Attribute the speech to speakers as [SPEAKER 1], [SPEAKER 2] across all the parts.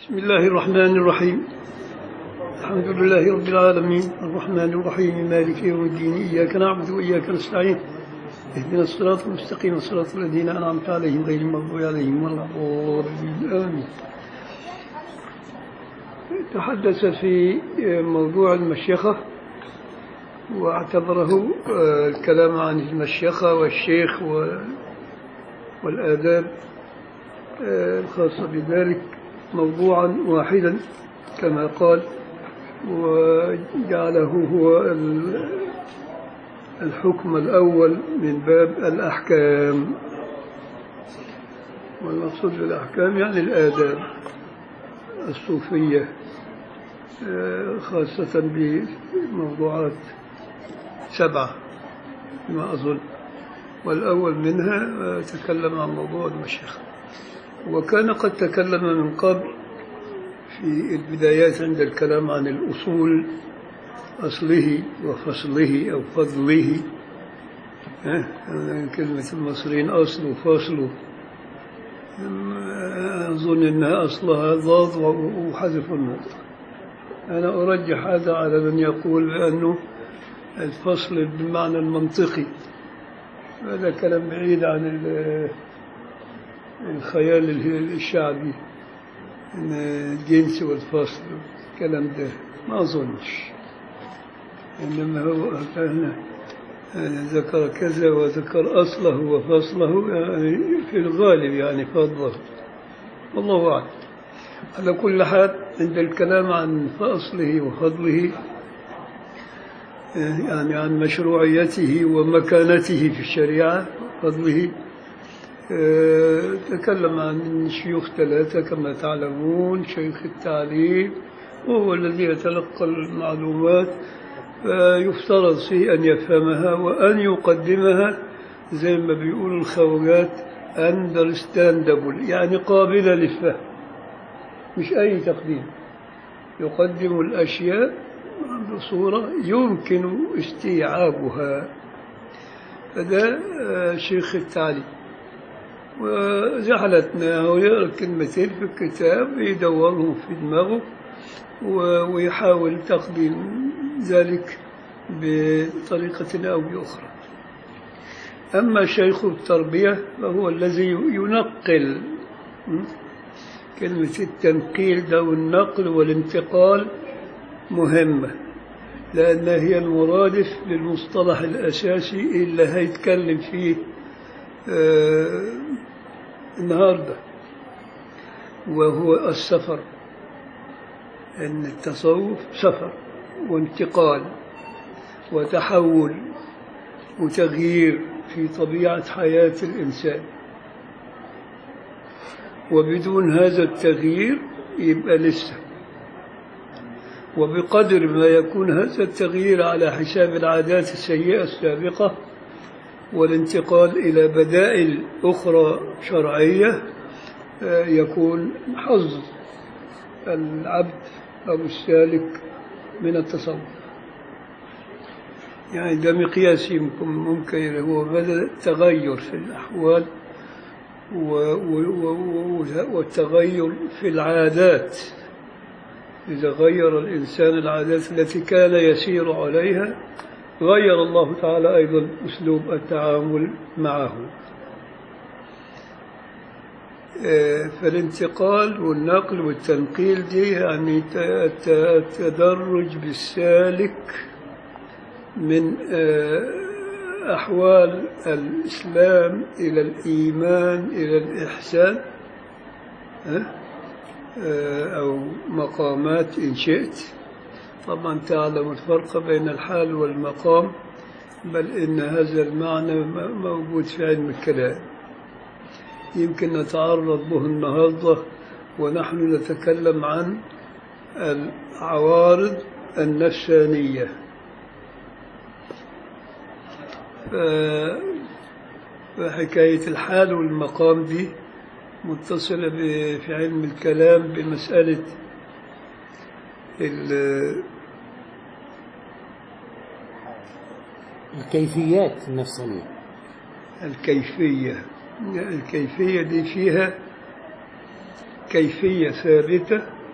[SPEAKER 1] بسم الله الرحمن الرحيم الحمد لله رب العالمين الرحمن الرحيم مالك يوم الدين إياك نعبد وإياك نستعين اهدنا الصراط المستقيم صراط الذين أنعمت عليهم غير المغضوب عليهم ولا الضالين آمين تحدث في موضوع المشيخة واعتبره الكلام عن المشيخة والشيخ والآداب الخاصة بذلك موضوعا واحدا كما قال وجعله هو الحكم الأول من باب الأحكام والمقصود بالأحكام يعني الآداب الصوفية خاصة بموضوعات سبعة ما أظن والأول منها تكلم عن موضوع المشيخة وكان قد تكلم من قبل في البدايات عند الكلام عن الأصول أصله وفصله أو فضله كلمة المصريين أصل وفصل أظن أنها أصلها ضاد وحذف النطق أنا أرجح هذا على من يقول بأنه الفصل بالمعنى المنطقي هذا كلام بعيد عن الخيال الشعبي ان الجنس والفصل الكلام ده ما اظنش انما هو هنا ذكر كذا وذكر اصله وفصله يعني في الغالب يعني فضله والله اعلم على كل حال عند الكلام عن فصله وفضله يعني عن مشروعيته ومكانته في الشريعه فضله تكلم عن شيوخ ثلاثة كما تعلمون شيخ التعليم وهو الذي يتلقى المعلومات فيفترض فيه أن يفهمها وأن يقدمها زي ما بيقول الخواجات understandable يعني قابلة للفهم مش أي تقديم يقدم الأشياء بصورة يمكن استيعابها فده شيخ التعليم وجعلتنا ويقرأ كلمتين في الكتاب يدورهم في دماغه ويحاول تقديم ذلك بطريقة أو بأخرى أما شيخ التربية فهو الذي ينقل كلمة التنقيل ده والنقل والانتقال مهمة لأن هي المرادف للمصطلح الأساسي اللي هيتكلم فيه آه النهارده وهو السفر ان التصوف سفر وانتقال وتحول وتغيير في طبيعه حياه الانسان وبدون هذا التغيير يبقى لسه وبقدر ما يكون هذا التغيير على حساب العادات السيئه السابقه والانتقال إلى بدائل أخرى شرعية يكون حظ العبد أو السالك من التصوف يعني ده مقياس يمكن ممكن هو بدأ تغير في الأحوال والتغير في العادات إذا غير الإنسان العادات التي كان يسير عليها غير الله تعالى أيضا أسلوب التعامل معه فالانتقال والنقل والتنقيل دي يعني التدرج بالسالك من أحوال الإسلام إلى الإيمان إلى الإحسان أو مقامات إن شئت طبعا تعلم الفرق بين الحال والمقام بل إن هذا المعنى موجود في علم الكلام يمكن نتعرض به النهاردة ونحن نتكلم عن العوارض النفسانية فحكاية الحال والمقام دي متصلة في علم الكلام بمسألة
[SPEAKER 2] الكيفيات النفسية
[SPEAKER 1] الكيفية الكيفية دي فيها كيفية ثابتة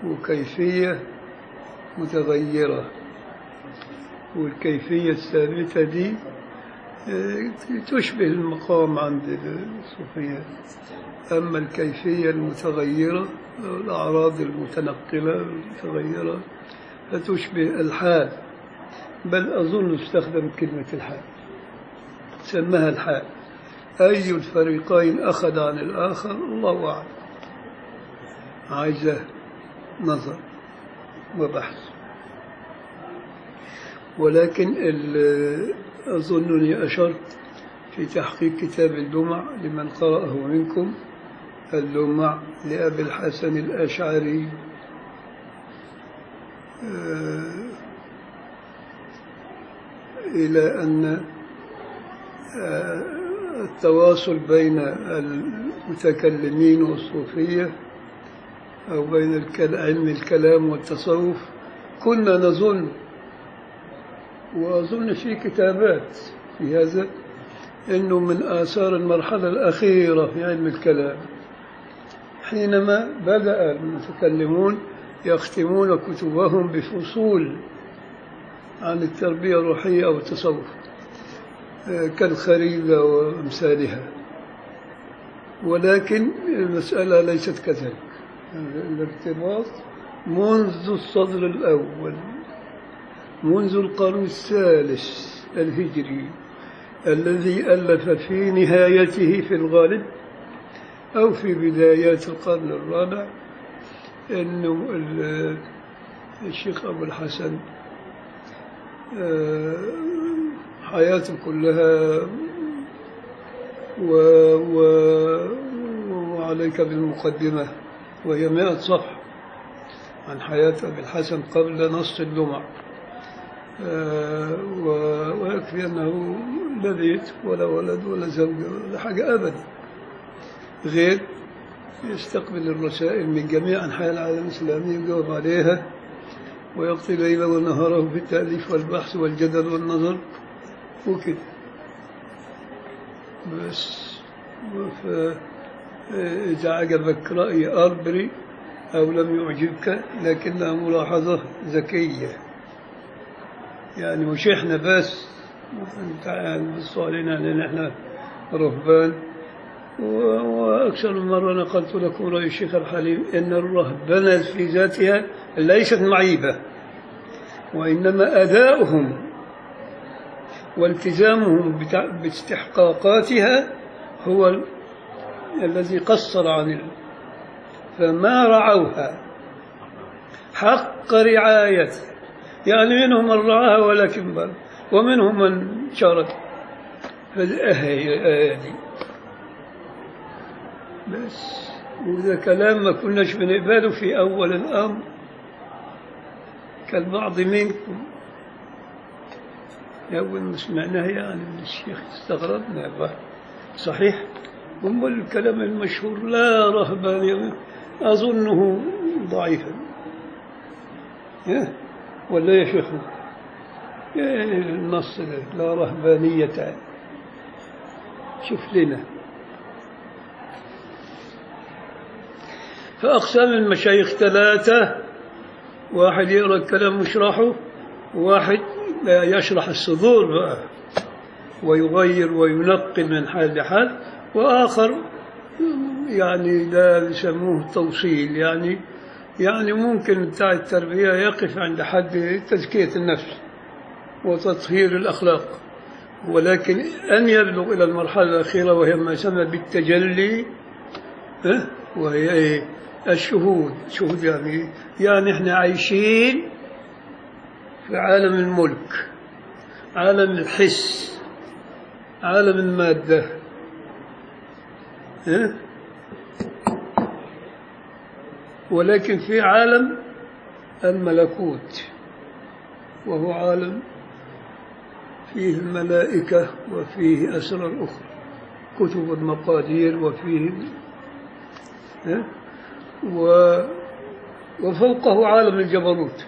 [SPEAKER 1] وكيفية متغيرة والكيفية الثابتة دي آه، تشبه المقام عند الصوفية أما الكيفية المتغيرة أو الأعراض المتنقلة المتغيرة فتشبه الحال بل أظن استخدم كلمة الحال سماها الحال أي الفريقين أخذ عن الآخر الله أعلم عايزة نظر وبحث ولكن ال- أظنني أشرت في تحقيق كتاب اللمع لمن قرأه منكم اللمع لأبي الحسن الأشعري آه، إلى أن آه، التواصل بين المتكلمين والصوفية أو بين الكل- علم الكلام والتصوف كنا نظن وأظن في كتابات في هذا أنه من آثار المرحلة الأخيرة في علم الكلام حينما بدأ المتكلمون يختمون كتبهم بفصول عن التربية الروحية أو التصوف آه، كالخريدة وأمثالها ولكن المسألة ليست كذلك الارتباط منذ الصدر الأول منذ القرن الثالث الهجري الذي ألف في نهايته في الغالب أو في بدايات القرن الرابع أنه ال- الشيخ أبو الحسن آه، حياته كلها و و وعليك بالمقدمة وهي مئة صفحة عن حياة أبي الحسن قبل نص اللمع آه، و- ويكفي أنه لا بيت ولا ولد ولا زوجة ولا حاجة أبدا غير يستقبل الرسائل من جميع أنحاء العالم الإسلامي ويجاوب عليها ويقضي ليله ونهاره في التأليف والبحث والجدل والنظر وكده بس ف إذا عجبك رأي أربري أو لم يعجبك لكنها ملاحظة ذكية يعني مش إحنا بس أنت يعني بص علينا لأن إحنا رهبان و- وأكثر من مرة نقلت لكم رأي الشيخ الحليم إن الرهبنة في ذاتها ليست معيبة وإنما أداؤهم والتزامهم بتع- باستحقاقاتها هو ال- الذي قصر عن ال... فما رعوها حق رعايته يعني منهم من رعاها ولكن بل ومنهم من شارك هذه الآية دي بس وإذا كلام ما كناش بنقبله في أول الأمر كالبعض منكم أول ما سمعناه يعني من الشيخ استغربنا بقى. صحيح هم الكلام المشهور لا رهبانية أظنه ضعيفا إيه؟ ولا يا شيخ إيه النص ده؟ لا رهبانية شوف لنا فأقسام المشايخ ثلاثة واحد يقرأ الكلام ويشرحه وواحد يشرح الصدور بقى ويغير وينقل من حال لحال وآخر يعني ده يسموه توصيل يعني يعني ممكن بتاع التربية يقف عند حد تزكية النفس وتطهير الأخلاق ولكن أن يبلغ إلى المرحلة الأخيرة وهي ما يسمى بالتجلي ها؟ وهي إيه؟ الشهود شهود يعني يعني احنا عايشين في عالم الملك عالم الحس عالم المادة ها؟ ولكن في عالم الملكوت وهو عالم فيه الملائكة وفيه أسرار أخرى كتب المقادير وفيه ها؟ و وفوقه عالم الجبروت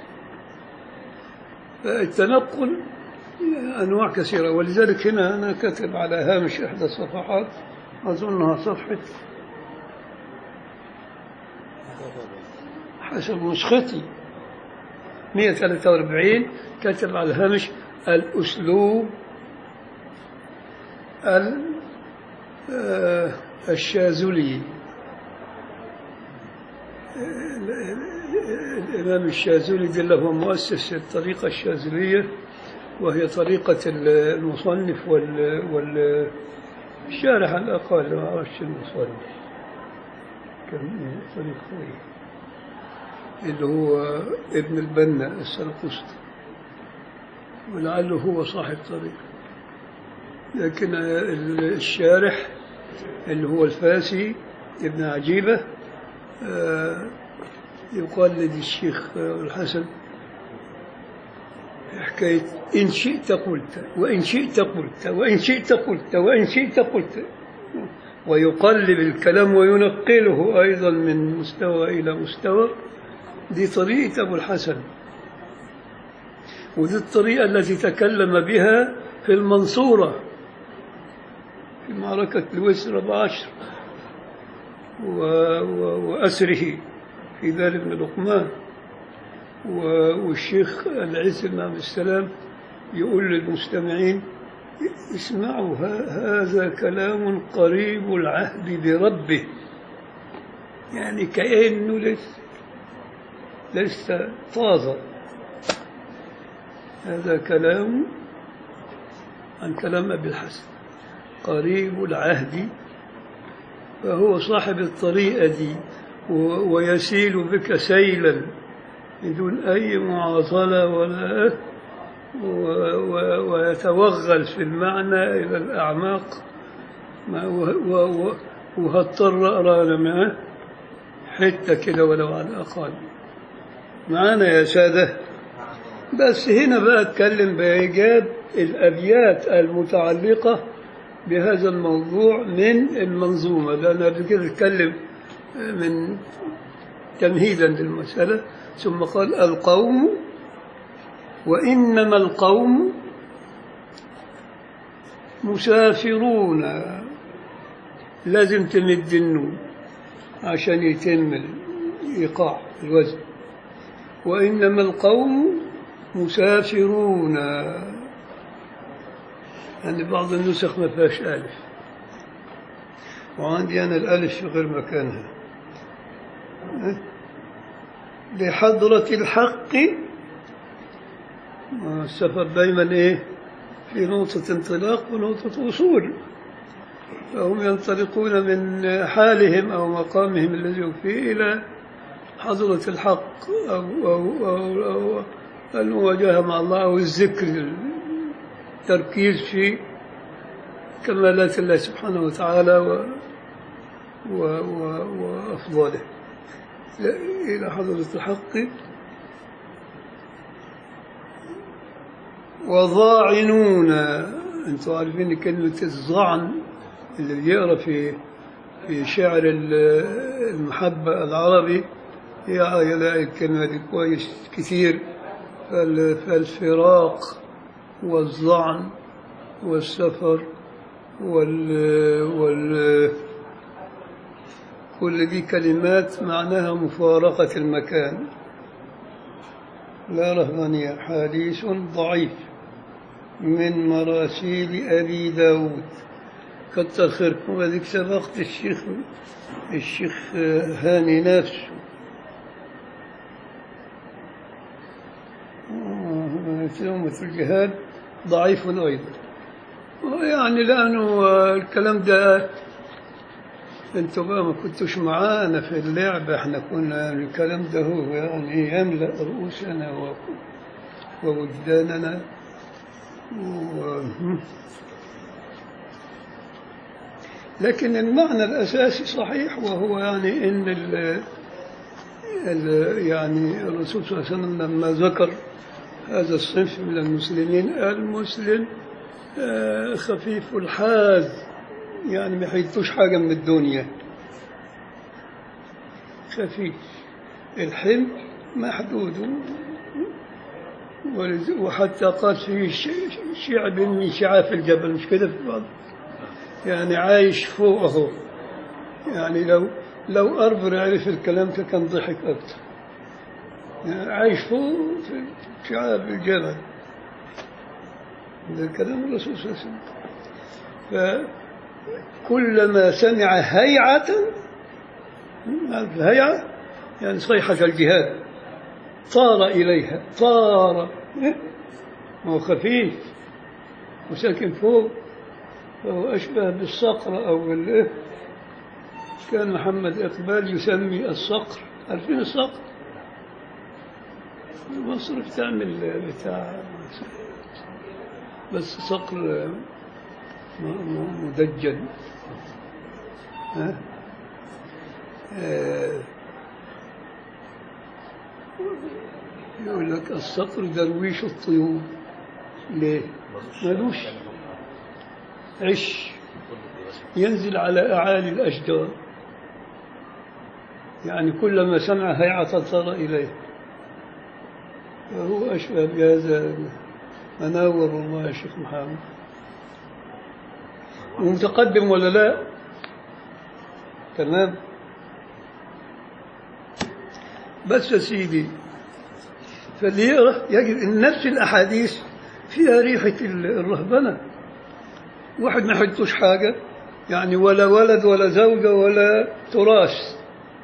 [SPEAKER 1] التنقل أنواع كثيرة ولذلك هنا أنا كاتب على هامش إحدى الصفحات أظنها صفحة حسب نسختي 143 كتب على الهامش الأسلوب ال- آه، الشاذلي الإمام الشاذلي ده اللي هو مؤسس الطريقة الشاذلية وهي طريقة المصنف وال, وال الشارح على الأقل ما أعرفش المصنف كان طريق خوي اللي هو ابن البنا السرقسطي ولعله هو صاحب طريق لكن الشارح اللي هو الفاسي ابن عجيبة آه، يقلد الشيخ الحسن حكاية إن شئت قلت وإن شئت قلت وإن شئت قلت وإن شئت قلت ويقلب الكلام وينقله أيضا من مستوى إلى مستوى دي طريقة أبو الحسن ودي الطريقة التي تكلم بها في المنصورة في معركة الوسرى بعشر و... و... وأسره في دار ابن لقمان و- والشيخ العز بن عبد السلام يقول للمستمعين اسمعوا ه- هذا كلام قريب العهد بربه يعني كأنه لسه لسه طازة هذا كلام عن كلام أبي الحسن قريب العهد فهو صاحب الطريقة دي و- ويسيل بك سيلا بدون أي معاصلة ولا و- و- ويتوغل في المعنى إلى الأعماق ما- و- و- و- وهضطر أقرأ أنا معاه حتة كده ولو على الأقل معانا يا سادة بس هنا بقى أتكلم بإيجاب الأبيات المتعلقة بهذا الموضوع من المنظومة لأن قبل كده أتكلم من تمهيدا للمسألة ثم قال القوم وإنما القوم مسافرون لازم تمد النون عشان يتم الإيقاع الوزن وإنما القوم مسافرون يعني بعض النسخ ما فيهاش ألف وعندي أنا الألف في غير مكانها لحضرة الحق السفر دائما إيه في نقطة انطلاق ونقطة وصول فهم ينطلقون من حالهم أو مقامهم الذي هم فيه إلى حضرة الحق أو, أو, أو, أو المواجهة مع الله أو الذكر التركيز في كمالات الله سبحانه وتعالى و و و وأفضاله إلى حضرة الحق وضاعنون أنتم عارفين كلمة الظعن اللي بيقرأ في في شعر المحبة العربي يلاقي الكلمة دي كويس كثير فال- فالفراق والظعن والسفر وال, وال كل دي كلمات معناها مفارقة المكان لا رهبانية حديث ضعيف من مراسيل أبي داود كتر خيركم هذيك سبقت الشيخ الشيخ هاني نفسه يومة الجهاد ضعيف أيضا يعني لأنه الكلام ده انتوا بقى ما كنتوش معانا في اللعبة احنا كنا الكلام ده هو يعني يملأ رؤوسنا و- ووجداننا و... لكن المعنى الأساسي صحيح وهو يعني إن ال... ال... يعني الرسول صلى الله عليه وسلم لما ذكر هذا الصنف من المسلمين المسلم آه، خفيف الحاذ يعني ما يحيطوش حاجة من الدنيا خفيف الحلم محدود ولز- وحتى قال في ش- شعب من شعاف الجبل مش كده في بعض يعني عايش فوقه يعني لو لو أربر عرف الكلام ده كان ضحك أكتر عايش فوق في شعاب الجبل ده كلام الرسول صلى الله عليه وسلم فكلما سمع هيعة الهيعة يعني صيحة الجهاد طار إليها طار إيه؟ ما هو خفيف وساكن فوق فهو أشبه بالصقر أو بالإيه كان محمد إقبال يسمي الصقر عارفين الصقر مصر بتعمل بتاع بس صقر م- م- مدجل ها آه، يقول لك الصقر درويش الطيور ليه؟ ملوش عش ينزل على أعالي الأشجار يعني كلما سمع هيعة صار إليه فهو أشبه بهذا مناور الله يا شيخ محمد ومتقدم ولا لا تمام بس يا سيدي فاللي يقرأ يجد ان نفس الاحاديث فيها ريحه الرهبنه واحد ما يحطوش حاجه يعني ولا ولد ولا زوجه ولا تراث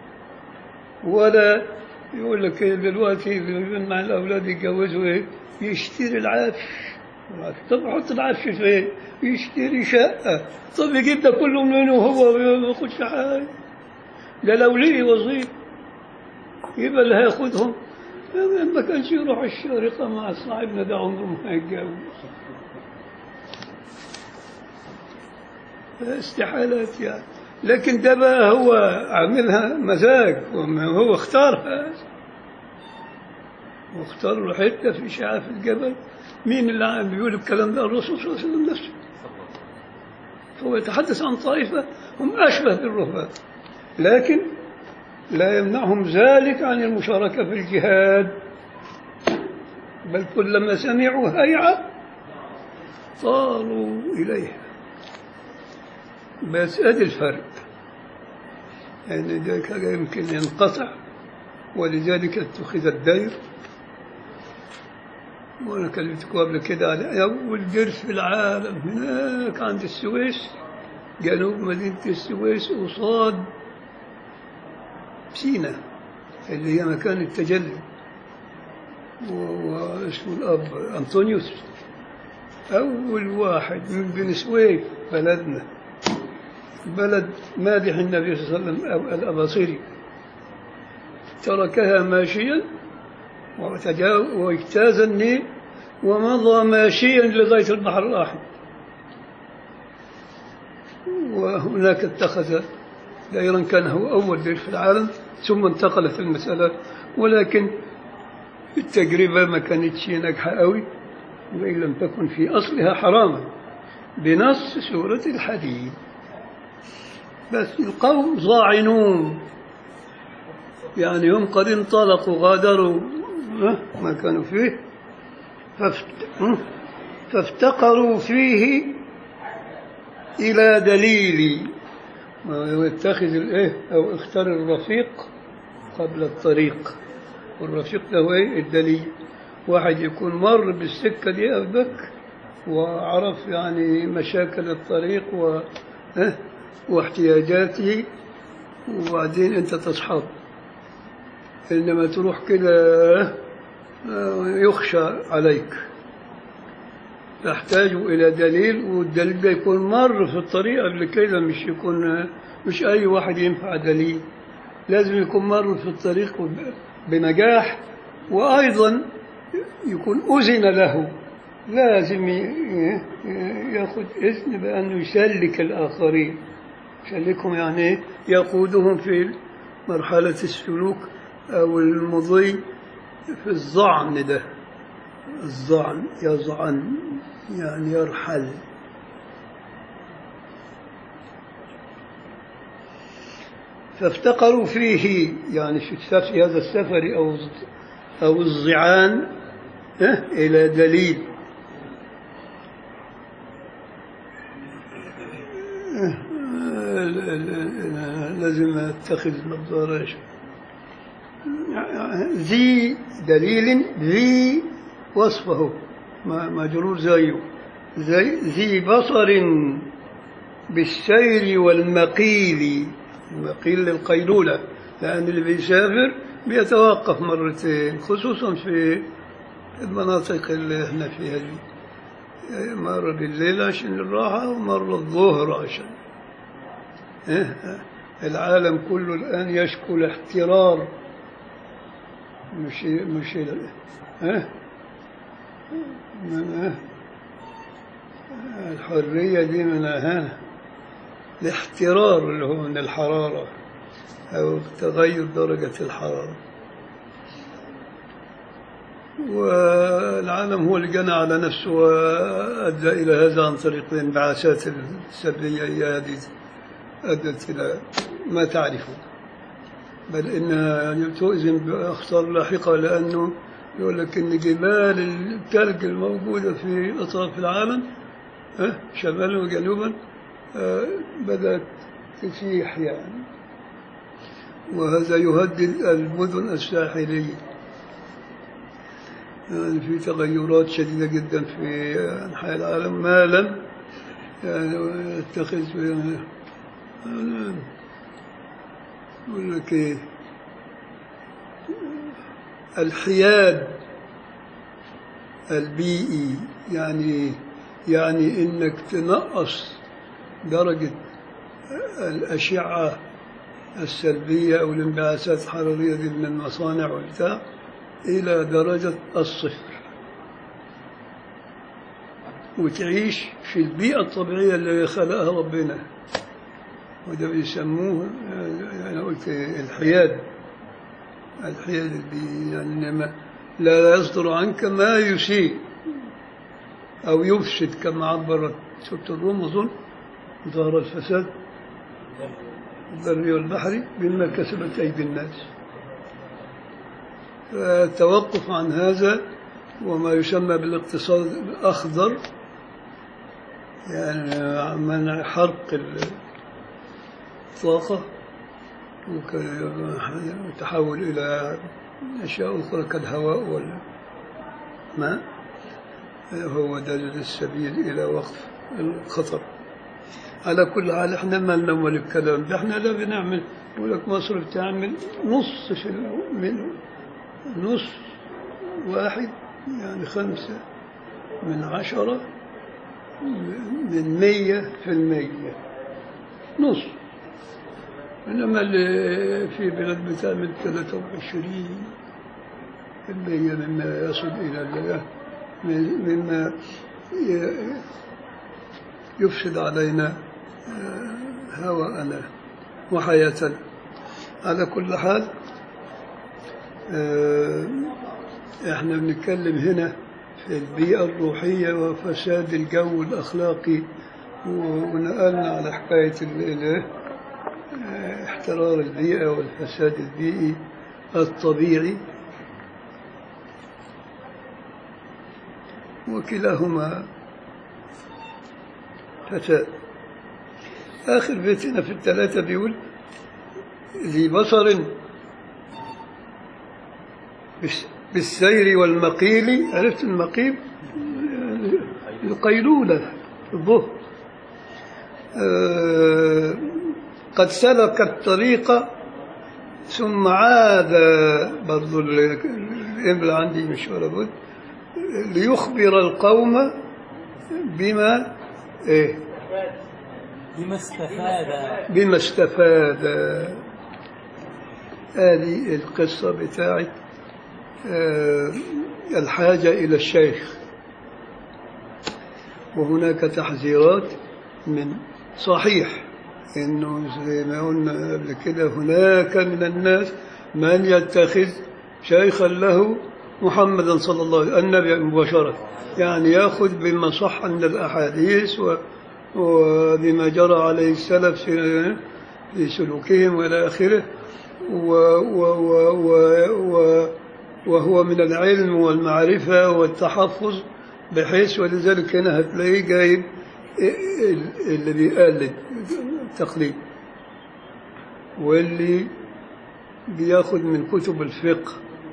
[SPEAKER 1] ولا يقول لك إيه دلوقتي مع الاولاد يتجوزوا ايه يشتري العفش طب يحط العفش فين يشتري شقه طب يجيب ده كله منه وهو ما ياخدش حاجه ده لو لقي وظيفه يبقى اللي هياخدهم ما كانش يروح الشارقة مع صاحبنا ده عمره ما هيتجوز استحالات يعني لكن ده بقى هو عاملها مزاج وما هو اختارها واختار له حته في شعاف الجبل مين اللي عم بيقول الكلام ده الرسول صلى الله عليه وسلم نفسه فهو يتحدث عن طائفه هم اشبه بالرهبان لكن لا يمنعهم ذلك عن المشاركة في الجهاد بل كلما سمعوا هيعة طاروا إليها بس أدي الفرق يعني ذلك يمكن ينقطع ولذلك اتخذ الدير وأنا كلمتكم قبل كده على أول دير في العالم هناك عند السويس جنوب مدينة السويس قصاد سينا اللي هي مكان التجلي واسمه الأب أنطونيوس أول واحد من بن سويف بلدنا بلد مادح النبي صلى الله عليه وسلم أو الأباصيري تركها ماشيا وتجاو- واجتاز النيل ومضى ماشيا لغاية البحر الأحمر وهناك اتخذ دائرا كان هو أول دير في العالم ثم انتقلت المسألة ولكن التجربة ما كانتش ناجحة قوي وإن لم تكن في أصلها حراما بنص سورة الحديد بس القوم ظاعنون يعني هم قد انطلقوا غادروا ها، ما كانوا فيه فافت- ها، فافتقروا فيه إلى دليل ويتخذ الايه او اختار الرفيق قبل الطريق والرفيق ده هو ايه الدليل واحد يكون مر بالسكه دي قبلك وعرف يعني مشاكل الطريق و اه واحتياجاته وبعدين انت تصحب انما تروح كده اه، يخشى عليك تحتاج إلى دليل والدليل ده يكون مر في الطريق قبل كده مش يكون مش أي واحد ينفع دليل لازم يكون مر في الطريق بنجاح وأيضا يكون أذن له لازم ي- ياخذ إذن بأنه يسلك الآخرين يسلكهم يعني إيه؟ يقودهم في مرحلة السلوك أو المضي في الظعن ده الظعن يظعن يعني يرحل فافتقروا فيه يعني في السفر هذا السفر أو أو الظعان اه، إلى دليل اه، ال- ال- ال- لازم اتخذ نظارة ذي دليل ذي وصفه ما- مجرور زيه زي ذي بصر بالسير والمقيل المقيل للقيلولة لأن اللي بيسافر بيتوقف مرتين خصوصا في المناطق اللي احنا فيها دي مرة بالليل عشان الراحة ومرة الظهر عشان إيه؟ العالم كله الآن يشكو الاحترار مش مش ال- ها من ها الحرية دي من ها الاحترار اللي هو من الحرارة أو تغير درجة الحرارة والعالم هو اللي جنى على نفسه وأدى إلى هذا عن طريق الانبعاثات السلبية هي هذه أدت إلى ما تعرفون بل إنها يعني تؤذن بأخطار لاحقة لأنه يقول لك إن جبال الثلج الموجودة في أطراف العالم ها، شمالا وجنوبا آه، بدأت تسيح يعني وهذا يهدد المدن الساحلية يعني في تغيرات شديدة جدا في أنحاء العالم ما لم يعني يتخذ يعني أنا أقول لك إيه الحياد البيئي يعني يعني إنك تنقص درجة الأشعة السلبية أو الانبعاثات الحرارية دي من المصانع والبتاع إلى درجة الصفر وتعيش في البيئة الطبيعية اللي خلقها ربنا وده بيسموه يعني أنا قلت الحياد الحياد البيئي يعني ما لا يصدر عنك ما يسيء أو يفسد كما عبرت سورة الروم أظن ظهر الفساد البري والبحري بما كسبت أيدي الناس التوقف عن هذا وما يسمى بالاقتصاد الأخضر يعني منع حرق الطاقة وتحول إلى أشياء أخرى كالهواء والماء هو ده السبيل إلى وقف الخطر على كل حال احنا ما لنا ولا الكلام ده احنا لا بنعمل يقول لك مصر بتعمل نص في منه نص واحد يعني خمسة من عشرة من مية في المية نص إنما اللي في بلاد بتعمل ثلاثة وعشرين في المية مما يصل إلى ال- مما ي- يفسد علينا آه، هواءنا وحياتنا على كل حال آه، احنا بنتكلم هنا في البيئة الروحية وفساد الجو الأخلاقي و- ونقلنا على حكاية ال- ال- آه، احترار البيئة والفساد البيئي الطبيعي وكلاهما فساد آخر بيتنا في الثلاثة بيقول ذي بصر بس- بالسير والمقيل عرفت المقيل القيلولة الظهر آه، قد سلك الطريق ثم عاد برضو ال- الإمل عندي مش ولا بد ليخبر القوم بما إيه
[SPEAKER 2] بما استفاد
[SPEAKER 1] بما استفاد هذه القصة بتاعت آه، الحاجة إلى الشيخ وهناك تحذيرات من صحيح إنه زي ما قلنا قبل كده هناك من الناس من يتخذ شيخا له محمدا صلى الله عليه وسلم النبي مباشرة يعني يأخذ بما صح من الأحاديث و وبما جرى عليه السلف في في سلوكهم والى اخره و و و و و وهو من العلم والمعرفة والتحفظ بحيث ولذلك هنا هتلاقيه جايب ال- اللي بيقلد تقليد واللي بياخد من كتب الفقه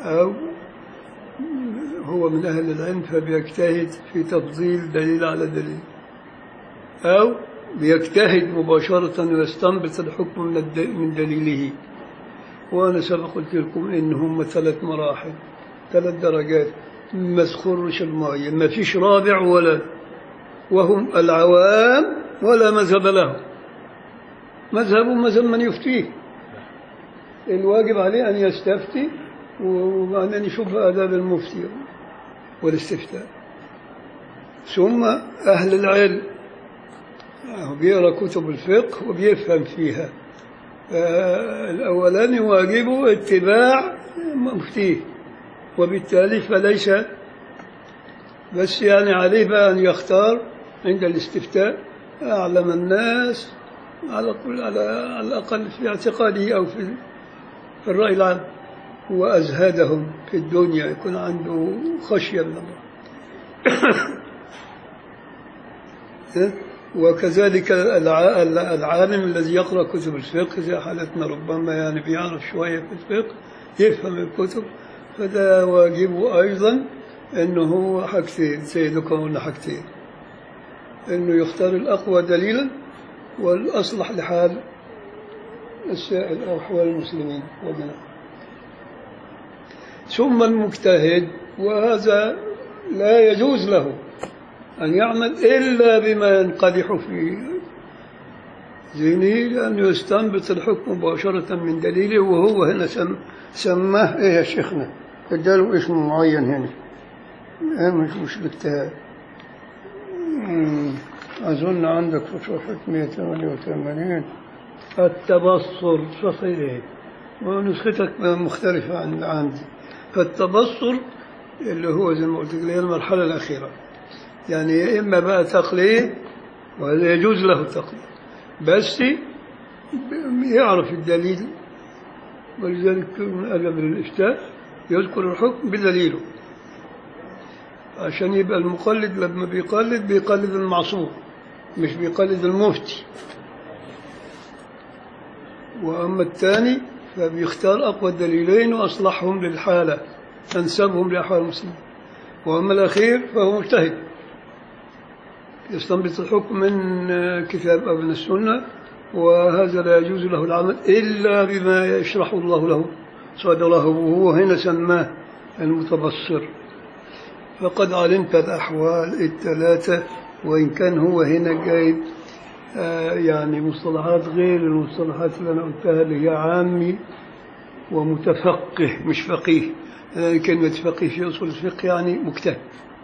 [SPEAKER 1] أو هو من أهل العلم فبيجتهد في تفضيل دليل على دليل أو بيجتهد مباشرة ويستنبط الحكم من الد- من دليله وأنا سبق قلت لكم إن هم ثلاث مراحل ثلاث درجات ما تخرش المية ما فيش رابع ولا وهم العوام ولا مذهب لهم مذهب مذهب من يفتيه الواجب عليه أن يستفتي وبعدين يشوف آداب المفتي والاستفتاء ثم أهل العلم هو بيقرا كتب الفقه وبيفهم فيها آه، الأولاني واجبه اتباع مفتيه وبالتالي فليس بس يعني عليه بقى أن يختار عند الاستفتاء أعلم الناس على كل على على الأقل في اعتقاده أو في في الرأي العام وأزهدهم في الدنيا يكون عنده خشية من الله وكذلك الع- العالم الذي يقرأ كتب الفقه زي حالتنا ربما يعني بيعرف شوية في الفقه يفهم الكتب فده واجبه أيضا أنه هو حاجتين سيدكم قلنا حاجتين أنه يختار الأقوى دليلا والأصلح لحال السائل أو أحوال المسلمين وبناء ثم المجتهد وهذا لا يجوز له أن يعمل إلا بما ينقدح في ذهنه لأنه يستنبط الحكم مباشرة من دليله وهو هنا سم سماه إيه يا شيخنا اداله اسم معين هنا إيه مش مش الاجتهاد أمم، أظن عندك في صفحة 188 التبصر صفحة إيه ونسختك مختلفة عن عندي فالتبصر اللي هو زي ما قلت لك اللي هي المرحلة الأخيرة يعني يا إما بقى تقليد وهذا يجوز له التقليد بس يعرف الدليل ولذلك من أدب الإفتاء يذكر الحكم بدليله عشان يبقى المقلد لما بيقلد بيقلد المعصوم مش بيقلد المفتي وأما الثاني فبيختار أقوى الدليلين وأصلحهم للحالة أنسبهم لأحوال المسلمين وأما الأخير فهو مجتهد يستنبط الحكم من كتاب أو من السنة وهذا لا يجوز له العمل إلا بما يشرح الله له صدره وهو هنا سماه المتبصر فقد علمت الأحوال الثلاثة وإن كان هو هنا جايب آه، يعني مصطلحات غير المصطلحات اللي أنا قلتها اللي هي عامي ومتفقه مش فقيه آه، كلمة فقيه في أصول الفقه يعني مجتهد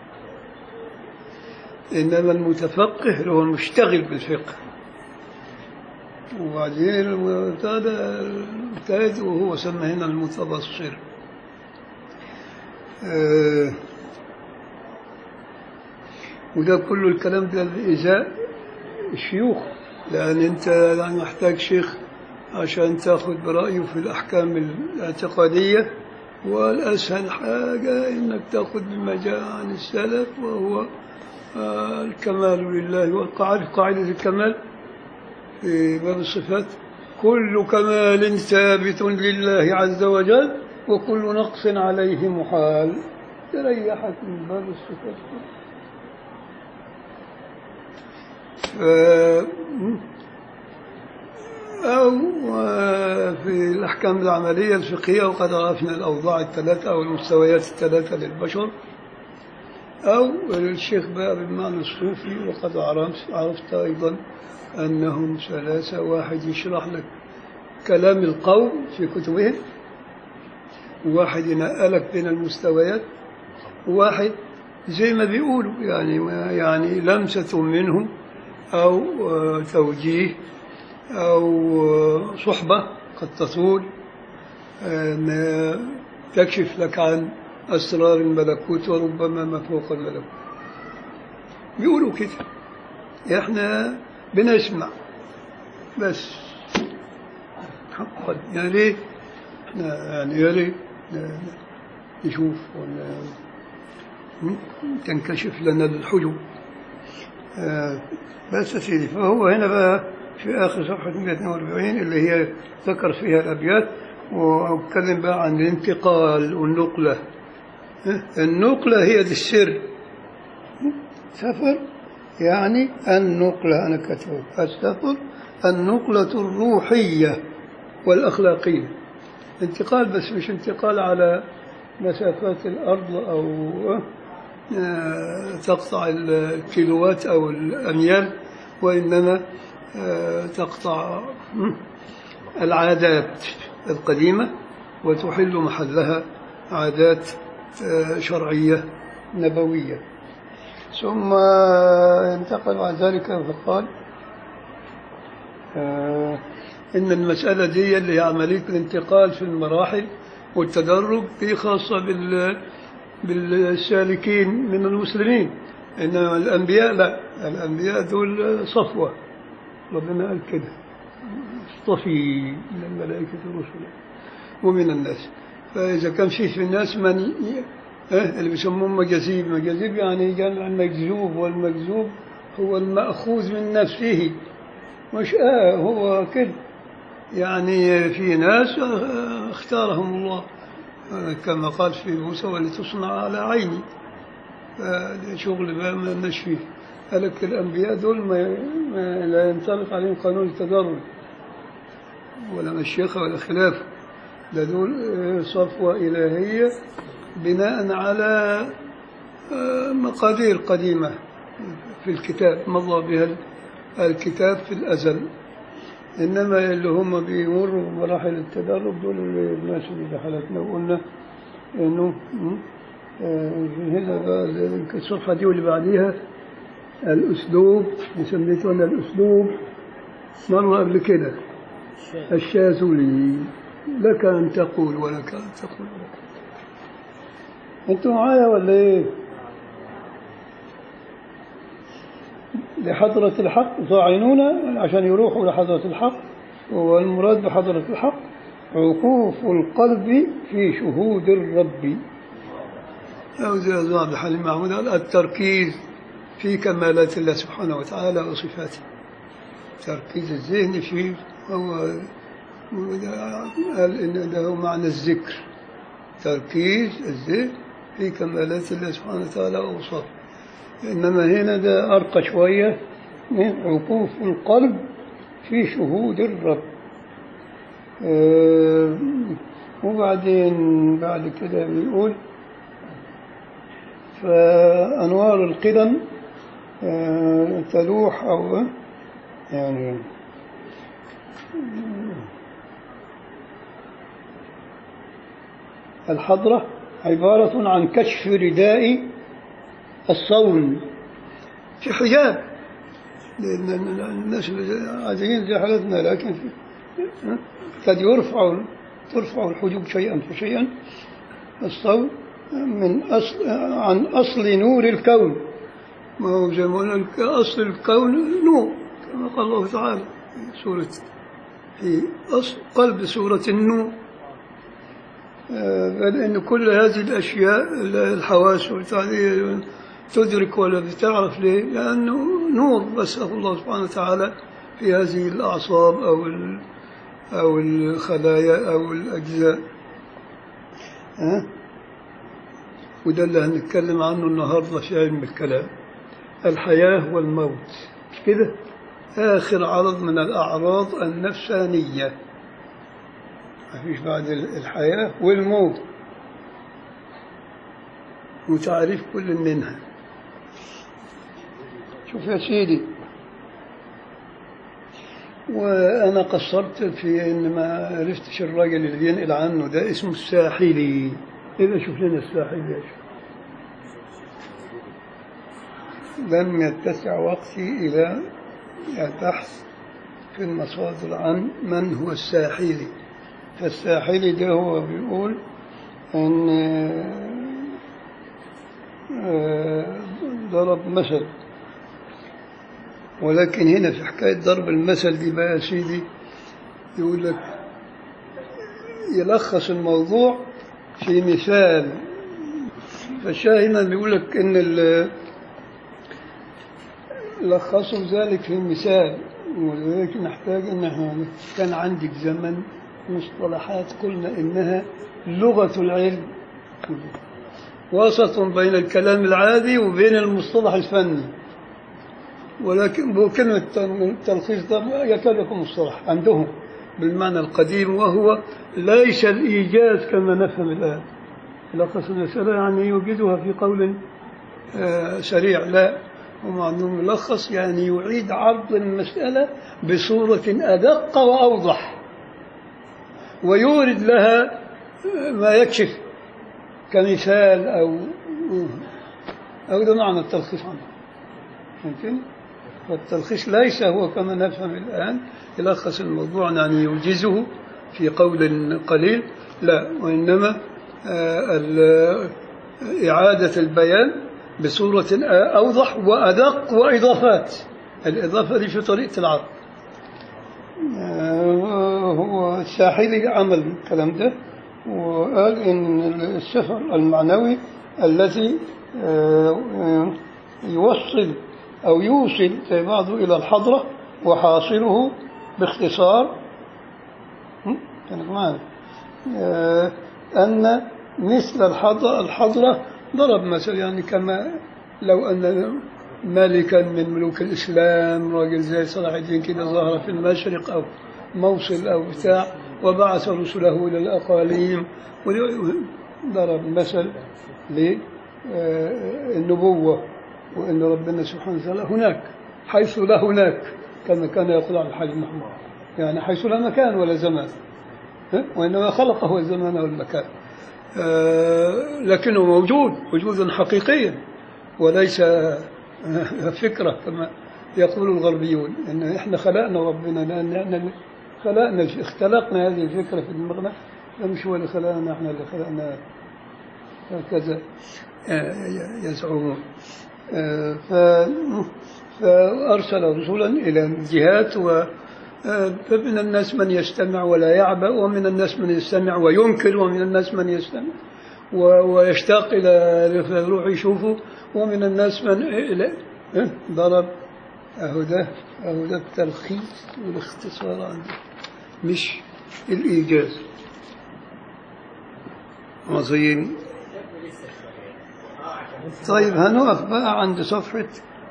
[SPEAKER 1] إنما المتفقه هو المشتغل بالفقه وبعدين المعتاد المجتهد وهو سمى هنا المتبصر آه، وده كل الكلام ده لإزاء الشيوخ لأن أنت يعني محتاج شيخ عشان تاخذ برأيه في الأحكام الاعتقادية والأسهل حاجة إنك تاخذ بما جاء عن السلف وهو آه، الكمال لله والقاعدة قاعدة الكمال في باب الصفات كل كمال ثابت لله عز وجل وكل نقص عليه محال تريحك من باب الصفات ف- أو آه، في الأحكام العملية الفقهية وقد عرفنا الأوضاع الثلاثة أو المستويات الثلاثة للبشر أو الشيخ بقى بالمعنى الصوفي وقد عرفت, عرفت أيضا أنهم ثلاثة واحد يشرح لك كلام القوم في كتبهم وواحد ينقلك بين المستويات وواحد زي ما بيقولوا يعني ما يعني لمسة منهم أو آه، توجيه أو آه، صحبة قد تطول آه، ما تكشف لك عن أسرار الملكوت وربما ما فوق الملكوت بيقولوا كده إحنا بنسمع بس حقا يا ريت إحنا يعني يا ريت ن- نشوف ولا تنكشف لنا الحجب آه، بس يا سيدي فهو هنا بقى في آخر صفحة 142 اللي هي ذكر فيها الأبيات وأتكلم بقى عن الانتقال والنقلة النقلة هي دي السر سفر يعني النقلة أنا كتبت السفر النقلة الروحية والأخلاقية انتقال بس مش انتقال على مسافات الأرض أو آه، تقطع الكيلوات أو الأميال وإنما آه، تقطع العادات القديمة وتحل محلها عادات آه، شرعية نبوية ثم انتقل بعد ذلك فقال آه، إن المسألة دي اللي هي عملية الانتقال في المراحل والتدرج دي خاصة بال بالسالكين من المسلمين إنما الأنبياء لا الأنبياء دول صفوة ربنا قال كده اصطفي من الملائكة رسلا ومن الناس فإذا كان في في الناس من ي- إيه اللي بيسموه مجاذيب مجاذيب يعني جمع مجذوب والمجذوب هو المأخوذ من نفسه مش آه هو كده يعني في ناس آه، اختارهم الله آه، كما قال في موسى ولتصنع على عيني آه، شغل بقى ما لناش فيه قال لك الأنبياء دول ما ما لا ينطبق عليهم قانون التدرج ولا مشيخة ولا خلافة ده دول آه، صفوة إلهية بناء على آه، مقادير قديمة في الكتاب مضى بها الكتاب في الأزل إنما اللي هم بيمروا بمراحل التدرج دول اللي الناس اللي دخلتنا وقلنا إنه م، آه، هنا بقى يمكن الصفحة دي واللي بعديها الأسلوب سميته أنا الأسلوب مرة قبل كده الشاذلي لك أن تقول ولك أن تقول أنتوا معايا ولا إيه؟ لحضرة الحق ظاعنون عشان يروحوا لحضرة الحق والمراد بحضرة الحق عكوف القلب في شهود الرب أو زي واضح المعمود قال التركيز في كمالات الله سبحانه وتعالى وصفاته تركيز الذهن فيه هو قال إن ده هو معنى الذكر تركيز الذهن في كمالات الله سبحانه وتعالى وأوصافه إنما هنا ده أرقى شوية عكوف القلب في شهود الرب آه، وبعدين بعد كده بيقول فأنوار القدم آه، تلوح أو يعني الحضرة عبارة عن كشف رداء الصون في حجاب لأن الناس عاديين زي حالتنا لكن في قد يرفع ترفع الحجوب شيئا فشيئا الصون من أصل عن أصل نور الكون ما هو زي ما قلنا أصل الكون نور كما قال الله تعالى في سورة في أصل قلب سورة النور آه، بل أن كل هذه الأشياء الحواس والتعليل تدرك ولا بتعرف ليه لأنه نور بس الله سبحانه وتعالى في هذه الأعصاب أو ال- أو الخلايا أو الأجزاء ها؟ وده اللي هنتكلم عنه النهاردة في علم الكلام الحياة والموت مش كده آخر عرض من الأعراض النفسانية مفيش بعد الحياة والموت وتعريف كل منها شوف يا سيدي وأنا قصرت في إن ما عرفتش الراجل اللي بينقل عنه ده اسمه الساحلي إذا شوف لنا الساحلي يا شوف لم يتسع وقتي إلى البحث في المصادر عن من هو الساحلي فالساحلي ده هو بيقول أن آه، ضرب مثل ولكن هنا في حكاية ضرب المثل دي بقى يا سيدي يقول لك يلخص الموضوع في مثال فالشاهد هنا بيقول لك ان ال- لخصوا ذلك في مثال ولذلك نحتاج ان احنا كان عندك زمن مصطلحات قلنا إنها لغة العلم وسط بين الكلام العادي وبين المصطلح الفني ولكن كلمة التلخيص ده يكاد يكون مصطلح عندهم بالمعنى القديم وهو ليس الإيجاز كما نفهم الآن لخص المسألة يعني يوجدها في قول آه، سريع لا هم عندهم ملخص يعني يعيد عرض المسألة بصورة أدق وأوضح ويورد لها ما يكشف كمثال أو أو ده معنى التلخيص عنه ممكن والتلخيص ليس هو كما نفهم الآن يلخص الموضوع يعني يوجزه في قول قليل لا وإنما آه، ال- إعادة البيان بصورة أوضح وأدق وإضافات الإضافة دي في طريقة العرض آه، هو الساحلي عمل الكلام ده وقال إن السفر المعنوي الذي آه، آه، يوصل أو يوصل زي بعضه إلى الحضرة وحاصله باختصار م? كانت معنا آه، أن مثل الحضرة, الحضرة ضرب مثل يعني كما لو أن ملكا من ملوك الإسلام راجل زي صلاح الدين كده ظهر في المشرق أو موصل أو بتاع وبعث رسله إلى الأقاليم ضرب مثل للنبوة وأن ربنا سبحانه وتعالى هناك حيث لا هناك كما كان يقول على الحاج محمود يعني حيث لا مكان ولا زمان ها؟ وإنما خلقه الزمان والمكان آه، لكنه موجود وجودا حقيقيا وليس آه، فكرة كما يقول الغربيون ان احنا خلقنا ربنا لان احنا خلقنا اختلقنا هذه الفكرة في دماغنا لا مش هو اللي خلقنا احنا اللي خلقنا هكذا آه، يزعمون آه، ف- فأرسل رسلا إلى الجهات و آه، فمن الناس من يستمع ولا يعبأ ومن الناس من يستمع وينكر ومن الناس من يستمع و- ويشتاق إلى يروح يشوفه ومن الناس من إلى آه، ضرب أهو ده أهو ده التلخيص والاختصار عنده مش الإيجاز عظيم طيب هنقف بقى عند صفحة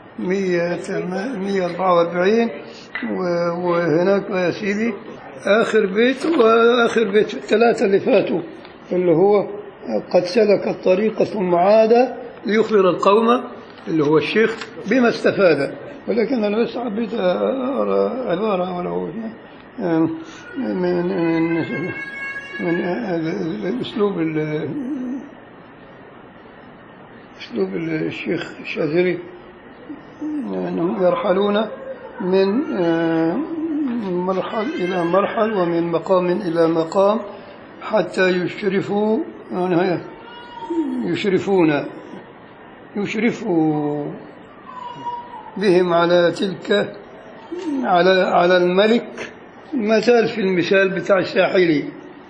[SPEAKER 1] 144 و- وهناك بقى يا سيدي آخر بيت وآخر بيت الثلاثة اللي فاتوا اللي هو قد سلك الطريق ثم عاد ليخبر القوم اللي هو الشيخ بما استفاد ولكن أنا بس حبيت أقرأ عبارة ولو من من من الأسلوب ال- أسلوب الشيخ الشاذلي أنهم يرحلون من آه، مرحل إلى مرحل ومن مقام إلى مقام حتى يشرفوا يعني يشرفون يشرفوا بهم على تلك على على الملك ما زال في المثال بتاع الساحلي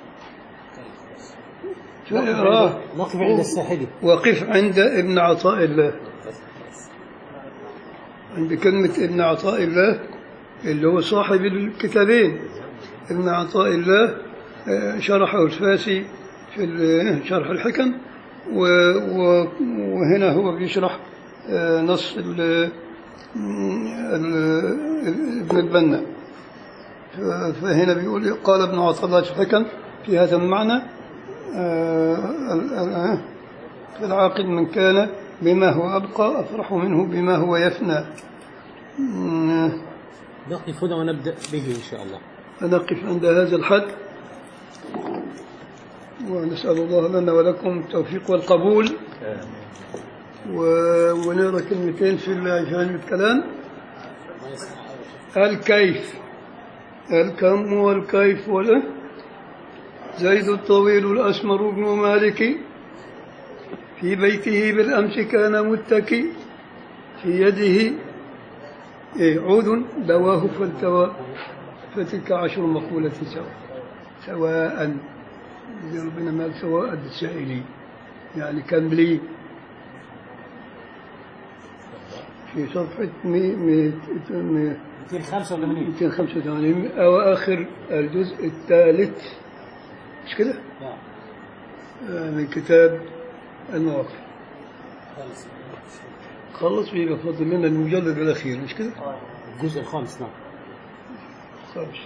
[SPEAKER 1] فاقراه
[SPEAKER 2] نقف عند الساحلي
[SPEAKER 1] وقف عند ابن عطاء الله عند كلمة ابن عطاء الله اللي هو صاحب الكتابين ابن عطاء الله آه، شرحه الفاسي في ال- شرح الحكم و- و- وهنا هو بيشرح آه، نص ال- ال- ابن البنا ف- فهنا بيقول قال ابن عطاء الله في الحكم في هذا المعنى آه، ال- ال- فالعاقل من كان بما هو أبقى أفرح منه بما هو يفنى مم،
[SPEAKER 2] نقف هنا ونبدأ به إن شاء الله
[SPEAKER 1] فنقف عند هذا الحد ونسأل الله لنا ولكم التوفيق والقبول و- ونقرا كلمتين في ال- في علم الكلام الكيف الكم والكيف ولا زيد الطويل الأسمر بن مالك في بيته بالأمس كان متكي في يده إيه، عود دواه فالتوى فتلك عشر مقولة سواء سواء زي ربنا ما قال سواء السائلين يعني كاملين في صفحة مي- مي- مي-
[SPEAKER 2] 285
[SPEAKER 1] 285 أواخر الجزء الثالث مش كده؟
[SPEAKER 2] نعم
[SPEAKER 1] آه، من كتاب المواقف
[SPEAKER 2] خالص
[SPEAKER 1] خلص بيبقى فاضل لنا المجلد الأخير مش كده؟
[SPEAKER 2] الجزء الخامس نعم
[SPEAKER 1] خمس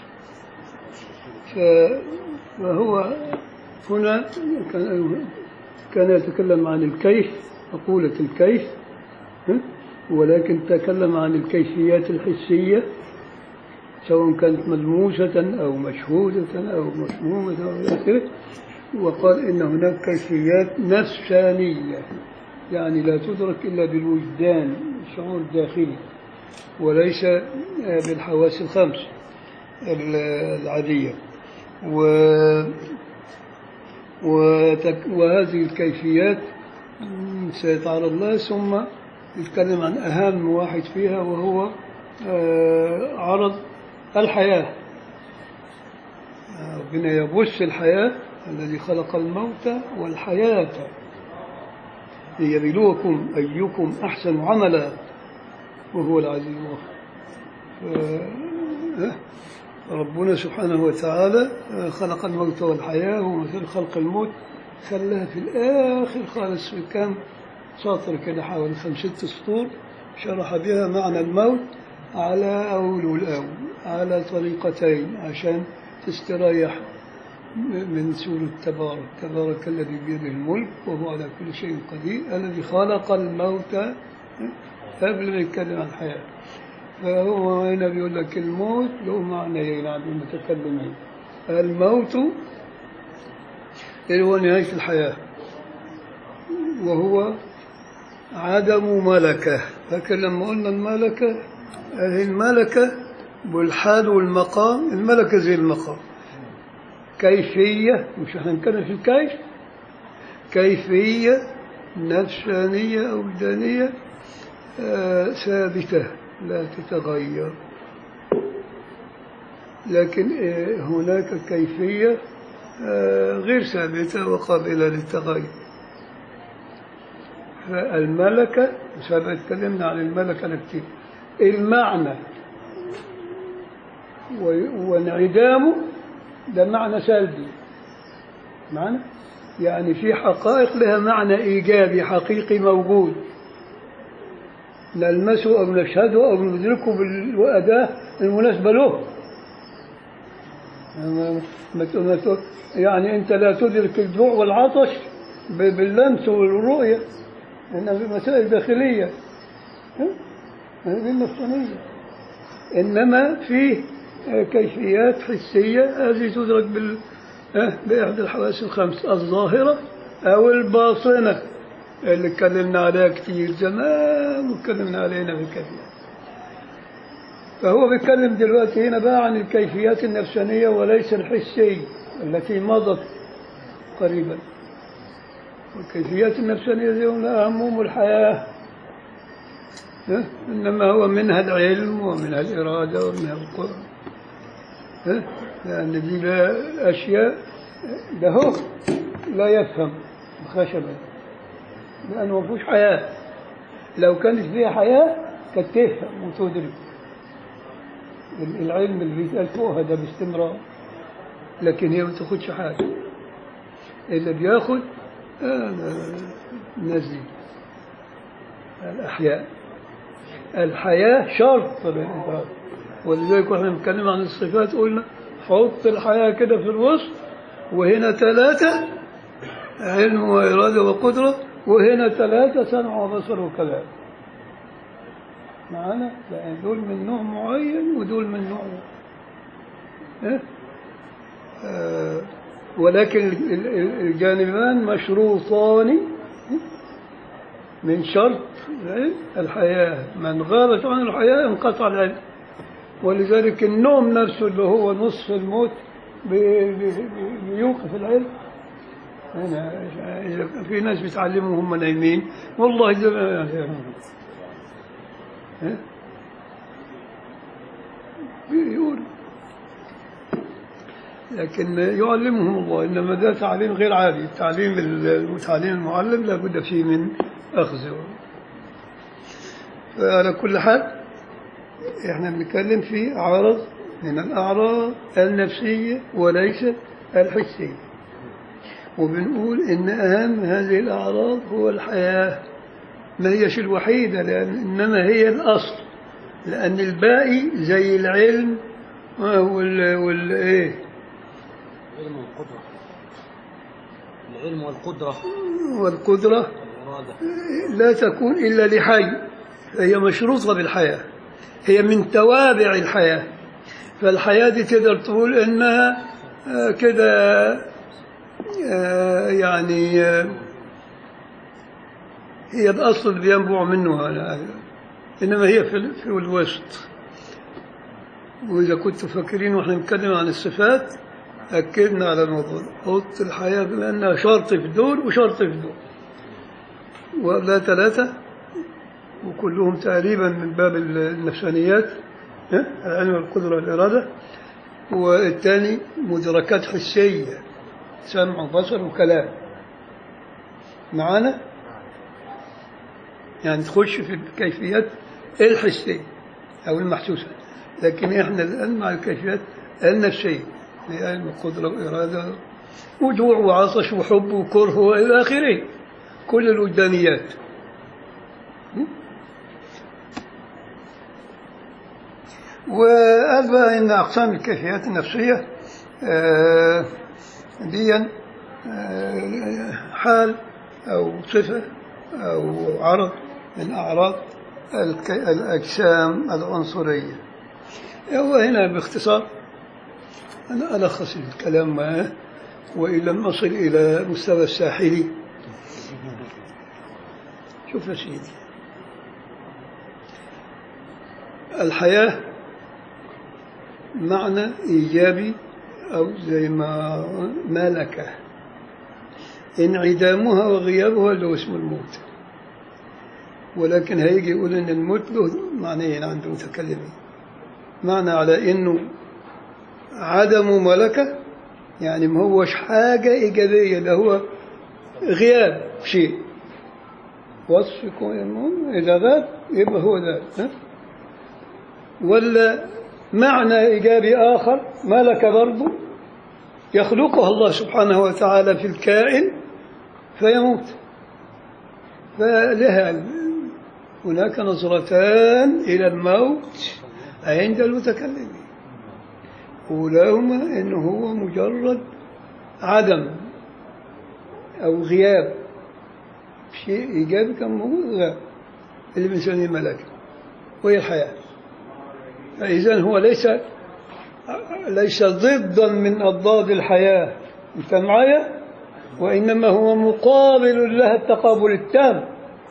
[SPEAKER 1] ف- فهو هنا كان- كان يتكلم عن الكيف مقولة الكيف ها؟ ولكن تكلم عن الكيفيات الحسية سواء كانت ملموسة أو مشهودة أو مسمومة أو إلى آخره وقال إن هناك كيفيات نفسانية يعني لا تدرك إلا بالوجدان الشعور الداخلي وليس آه، بالحواس الخمس ال- العادية و وتك وهذه الكيفيات مم، سيتعرض لها ثم يتكلم عن أهم واحد فيها وهو آه، عرض الحياة آه، ربنا يبث الحياة الذي خلق الموت والحياة ليبلوكم أيكم أحسن عملا وهو العزيز الغفور ف- ربنا سبحانه وتعالى خلق الموت والحياة ومثل خلق الموت خلاها في الآخر خالص في كام سطر كده حوالي خمس ست سطور شرح بها معنى الموت على أول والأول على طريقتين عشان تستريح من سورة تبارك تبارك الذي بيده الملك وهو على كل شيء قدير الذي خلق الموت قبل ما يتكلم عن الحياة فهو هنا بيقول لك الموت له معنيين عند المتكلمين الموت اللي هو نهاية الحياة وهو عدم ملكة فاكر لما قلنا الملكة هذه الملكة والحال والمقام الملكة زي المقام كيفية مش احنا نتكلم في الكيف كيفية نفسانية أو وجدانية آه، ثابتة لا تتغير لكن آه، هناك كيفية آه، غير ثابتة وقابلة للتغير فالملكة سبق تكلمنا عن الملكة أنا كتير المعنى و- وانعدامه ده معنى سلبي معنى يعني في حقائق لها معنى إيجابي حقيقي موجود نلمسه أو نشهده أو ندركه بالأداة المناسبة له ما- ما ت- ما ت- يعني أنت لا تدرك الجوع والعطش ب- باللمس والرؤية إنها في مسائل داخلية ها؟ هذه النفسانية إنما في كيفيات حسية هذه تدرك بال ها؟ بإحدى الحواس الخمس الظاهرة أو الباطنة اللي اتكلمنا عليها كتير زمان واتكلمنا علينا بالكثير فهو بيتكلم دلوقتي هنا بقى عن الكيفيات النفسانية وليس الحسية التي مضت قريبا والكيفيات النفسانية دي هم هموم الحياة ها؟ إنما هو منها العلم ومنها الإرادة ومنها القرآن ها؟ لأن دي لا أشياء ده هو لا يفهم خشبا لأنه ما فيهوش حياة لو كانت فيها حياة كانت تفهم وتدرك العلم اللي بيتقال فوقها ده باستمرار لكن هي ما تاخدش حاجة اللي بياخد آه، الناس دي الأحياء الحياة شرط للإدراك ولذلك واحنا بنتكلم عن الصفات قلنا حط الحياة كده في الوسط وهنا ثلاثة علم وإرادة وقدرة وهنا ثلاثة سمع وبصر وكلام معانا لأن دول من نوع معين ودول من نوع إيه؟ آه ولكن ال- ال- الجانبان مشروطان من شرط العلم الحياة من غابت عن الحياة انقطع العلم ولذلك النوم نفسه اللي هو نصف الموت بي- بي- بي- بيوقف العلم أنا إذا في ناس بيتعلموا وهم نايمين والله ده ها؟ بيقول لكن يعلمهم الله انما ده تعليم غير عادي التعليم ال- تعليم المعلم لابد فيه من اخذ فعلى كل حال احنا بنتكلم في عرض من الأعراض النفسية وليس الحسية وبنقول إن أهم هذه الأعراض هو الحياة ما هيش الوحيدة لأن إنما هي الأصل لأن الباقي زي العلم وال وال إيه
[SPEAKER 2] العلم والقدرة العلم والقدرة
[SPEAKER 1] والقدرة
[SPEAKER 2] والإرادة
[SPEAKER 1] لا تكون إلا لحي هي مشروطة بالحياة هي من توابع الحياة فالحياة دي تقدر تقول إنها آه، كده آه، يعني آه، هي الأصل اللي بينبع منه هذا إنما هي في ال- في الوسط وإذا كنتوا فاكرين وإحنا بنتكلم عن الصفات أكدنا على الموضوع قلت الحياة بأنها شرط في دول وشرط في دول ولا ثلاثة وكلهم تقريبا من باب النفسانيات ها؟ العلم والقدرة والإرادة والثاني مدركات حسية سمع وبصر وكلام معانا يعني تخش في الكيفيات الحسية أو المحسوسة لكن إحنا الآن مع الكيفيات النفسية لعلم القدرة وإرادة وجوع وعطش وحب وكره وإلى آخره كل الوجدانيات وقال بقى إن أقسام الكيفيات النفسية آه، ديا آه، حال أو صفة أو عرض من أعراض الك- الأجسام العنصرية هو هنا باختصار أنا ألخص الكلام معه وإن لم أصل إلى مستوى الساحلي شوف يا سيدي الحياة معنى إيجابي أو زي ما ملكة انعدامها وغيابها اللي هو اسمه الموت ولكن هيجي يقول إن الموت له معنيين عند المتكلمين معنى على إنه عدم ملكة يعني ما هوش حاجة إيجابية ده هو غياب شيء وصف يكون المهم إذا غاب يبقى هو ذا ها؟ ولا معنى إيجابي آخر ملك برضه يخلقها الله سبحانه وتعالى في الكائن فيموت فلها هناك نظرتان إلى الموت عند المتكلمين أولاهما أنه هو مجرد عدم أو غياب شيء إيجابي كان موجود غاب اللي بنسميه ملكة وهي الحياة فإذا هو ليس ليس ضدا من أضداد الحياة أنت معايا وإنما هو مقابل لها التقابل التام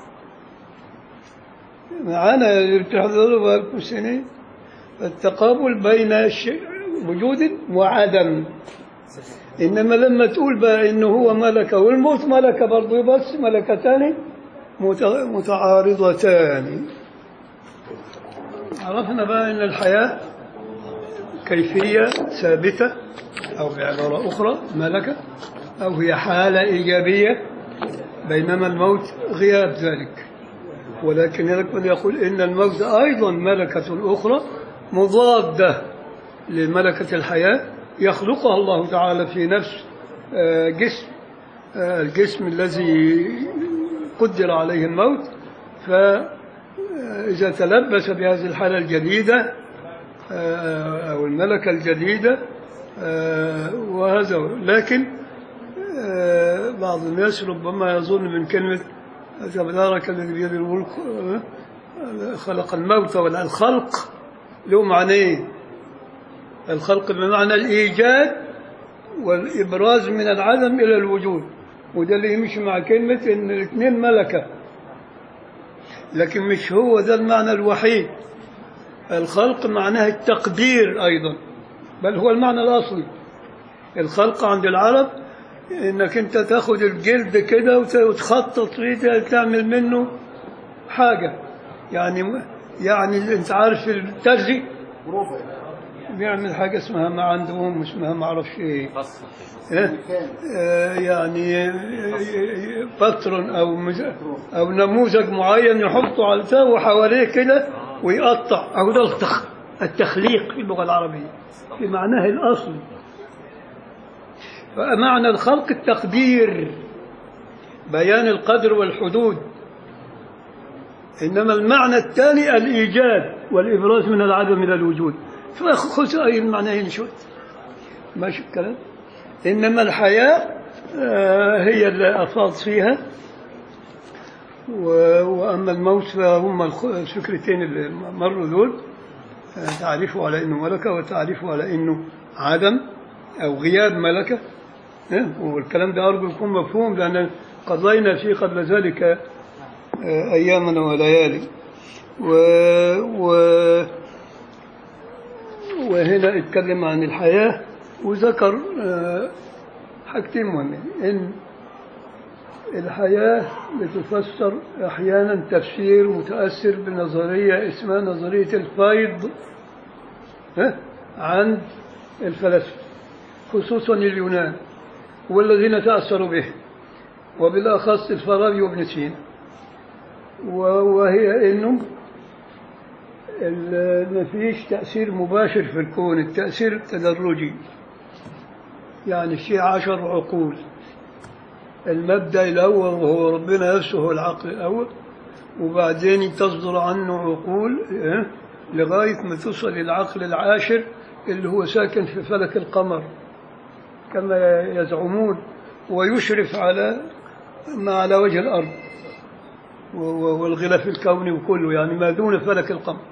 [SPEAKER 1] معنا اللي بتحضروا بقالكم سنين التقابل بين الشيء وجود وعدم إنما لما تقول بقى إنه هو ملكة والموت ملكة برضه بس ملكتان مت- متعارضتان عرفنا بقى إن الحياة كيفية ثابتة أو بعبارة أخرى ملكة أو هي حالة إيجابية بينما الموت غياب ذلك ولكن يكمل يقول إن الموت أيضا ملكة أخرى مضادة لملكة الحياة يخلقها الله تعالى في نفس آه، جسم آه، الجسم الذي قدر عليه الموت فإذا تلبس بهذه الحالة الجديدة آه، أو الملكة الجديدة آه، وهذا هو. لكن آه، بعض الناس ربما يظن من كلمة تبارك الذي بيده الملك آه، خلق الموت ولا الخلق له معنيين الخلق بمعنى الإيجاد والإبراز من العدم إلى الوجود وده اللي يمشي مع كلمة إن الاثنين ملكة لكن مش هو ده المعنى الوحيد الخلق معناه التقدير أيضا بل هو المعنى الأصلي الخلق عند العرب إنك أنت تاخد الجلد كده وت- وتخطط فيه تعمل منه حاجة يعني يعني أنت عارف الترزي بيعمل حاجة اسمها ما عندهم اسمها ما اعرفش ايه
[SPEAKER 2] خاصة
[SPEAKER 1] إيه؟ آه، يعني باترون او مز- او نموذج معين يحطه على البتاع وحواليه كده ويقطع او ده التخ- التخليق في اللغه العربيه في معناه الاصلي فمعنى الخلق التقدير بيان القدر والحدود انما المعنى الثاني الايجاد والابراز من العدم الى الوجود فخذ اي المعنيين شوي ماشي الكلام إنما الحياة آه، هي اللي أفاض فيها و- وأما الموت فهم الخ- الفكرتين اللي مروا دول آه، تعريفه على أنه ملكة وتعريفه على أنه عدم أو غياب ملكة آه، والكلام ده أرجو يكون مفهوم لأن قضينا فيه قبل ذلك آه، أياما وليالي و, و وهنا اتكلم عن الحياة وذكر آه، حاجتين مهمين إن الحياة بتفسر أحيانا تفسير متأثر بنظرية اسمها نظرية الفيض ها؟ عند الفلاسفة خصوصا اليونان والذين تأثروا به وبالأخص الفارابي وابن سينا و- وهي إنه ال- ما فيش تأثير مباشر في الكون التأثير تدرجي يعني في عشر عقول المبدأ الأول وهو ربنا نفسه هو العقل الأول وبعدين تصدر عنه عقول إيه، لغاية ما توصل العقل العاشر اللي هو ساكن في فلك القمر كما يزعمون ويشرف على ما على وجه الأرض و- و- والغلاف الكوني وكله يعني ما دون فلك القمر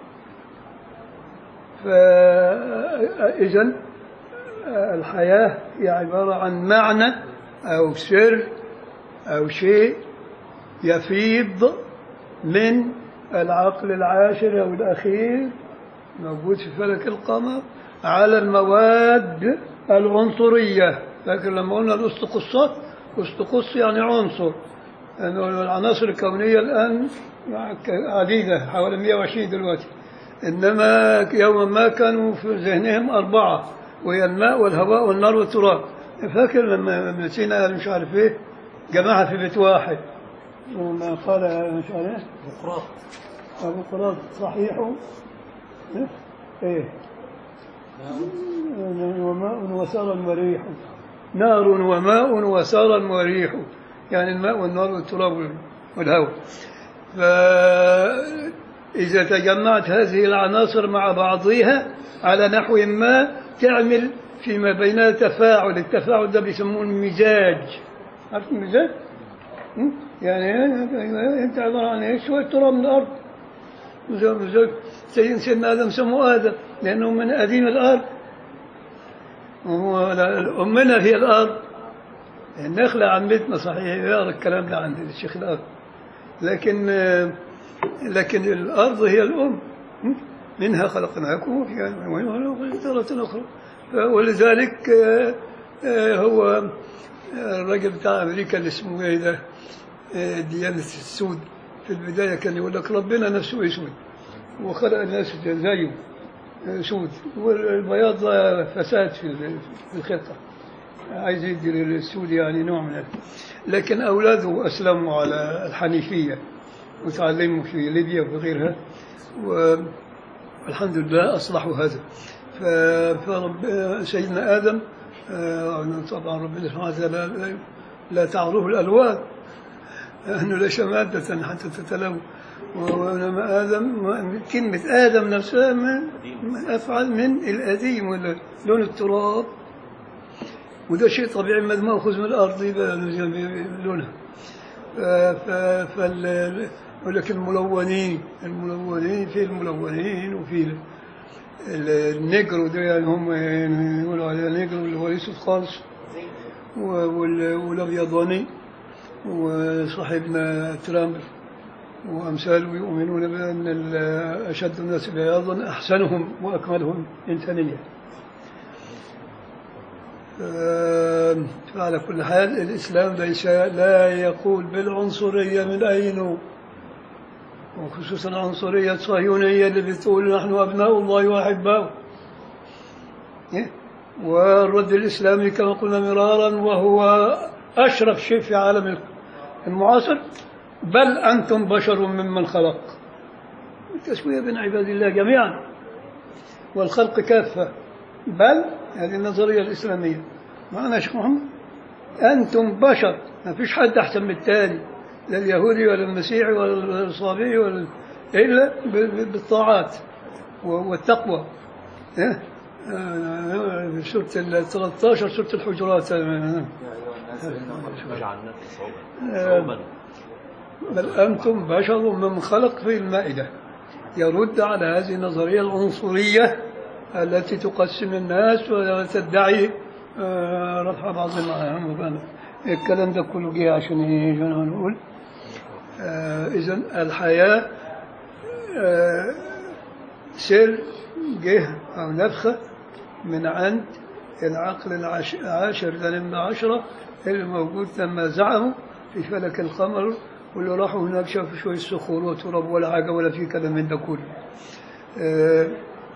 [SPEAKER 1] فإذا الحياة هي عبارة عن معنى أو سر أو شيء يفيض من العقل العاشر أو الأخير موجود في فلك القمر على المواد العنصرية لكن لما قلنا الأسطقصات أسطقص يعني عنصر لأنه العناصر الكونية الآن عديدة حوالي 120 دلوقتي إنما يوما ما كانوا في ذهنهم أربعة وهي الماء والهواء والنار والتراب فاكر لما ابن سينا قال مش عارف إيه جمعها في بيت واحد وما قال مش عارف إيه
[SPEAKER 2] بقراط
[SPEAKER 1] أبو قراط صحيح إيه؟ إيه وماء وسرى وريح نار وماء وسرى وريح يعني الماء والنار والتراب والهواء فإذا تجمعت هذه العناصر مع بعضها على نحو ما تعمل فيما بينها تفاعل التفاعل ده بيسموه المزاج عارف المزاج؟ م? يعني انت عباره عن ايه؟ شويه تراب من الارض مزاج مزاج سيدنا سيدنا ادم سموه ادم لانه من قديم الارض وهو لا- امنا هي الارض النخله عمتنا صحيح يقرا الكلام ده عند الشيخ الارض لكن لكن الارض هي الام م? منها خلقناكم وفيها نعيدكم تارة اخرى ولذلك آه، آه، هو الراجل بتاع امريكا اللي اسمه ايه ده آه، ديانة السود في البداية كان يقول لك ربنا نفسه اسود وخلق الناس زيه آه، سود والبياض ده فساد في ال- في الخلقة عايز يدي للسود يعني نوع من ال- لكن أولاده أسلموا على الحنيفية وتعلموا في ليبيا وفي غيرها والحمد لله أصلحوا هذا ف- فرب سيدنا آدم آه، طبعا ربنا سبحانه وتعالى لا- لا تعرف الألوان أنه ليس مادة حتى تتلون وإنما آدم كلمة آدم نفسها من من أفعل من الأديم ولا لون التراب وده شيء طبيعي ما مأخوذ من الأرض يبقى لونها ف- ف- فال ولكن الملونين الملونين في الملونين وفي ال- ال- النجرو ده يعني هم يعني يقولوا عليه نجرو اللي هو يوسف خالص و- وال- والابيضاني وصاحبنا ترامب وامثاله يؤمنون بان ال- اشد الناس بياضا احسنهم واكملهم انسانيه. ف- فعلى كل حال الاسلام ليس لا يقول بالعنصريه من اي نوع وخصوصا العنصريه الصهيونيه اللي بتقول نحن ابناء الله واحباؤه إيه؟ والرد الإسلامي كما قلنا مرارا وهو أشرف شيء في عالم المعاصر بل أنتم بشر ممن خلق التسوية بين عباد الله جميعا والخلق كافة بل هذه النظرية الإسلامية معنا يا شيخ محمد أنتم بشر ما فيش حد أحسن من الثاني لا اليهودي ولا المسيحي ولا الصابئي ولا إلا ب- ب- بالطاعات و- والتقوى إيه؟ آه، في سورة ال 13 سورة الحجرات آه،
[SPEAKER 3] يا أيها الناس إنا قد جعلناك صوبا
[SPEAKER 1] آه.
[SPEAKER 3] صوبا
[SPEAKER 1] بل أنتم بشر ممن خلق في المائدة يرد على هذه النظرية العنصرية التي تقسم الناس وتدعي آه، رفع بعضهم على بعض. الكلام ده كله جه عشان إيه؟ عشان نقول إذا الحياة آه، سر جه أو نفخة من عند العقل العش- العاشر للم عشرة اللي موجود لما زعموا في فلك القمر واللي راحوا هناك شافوا شوية صخور وتراب ولا حاجة ولا في كلام من ده كله آه،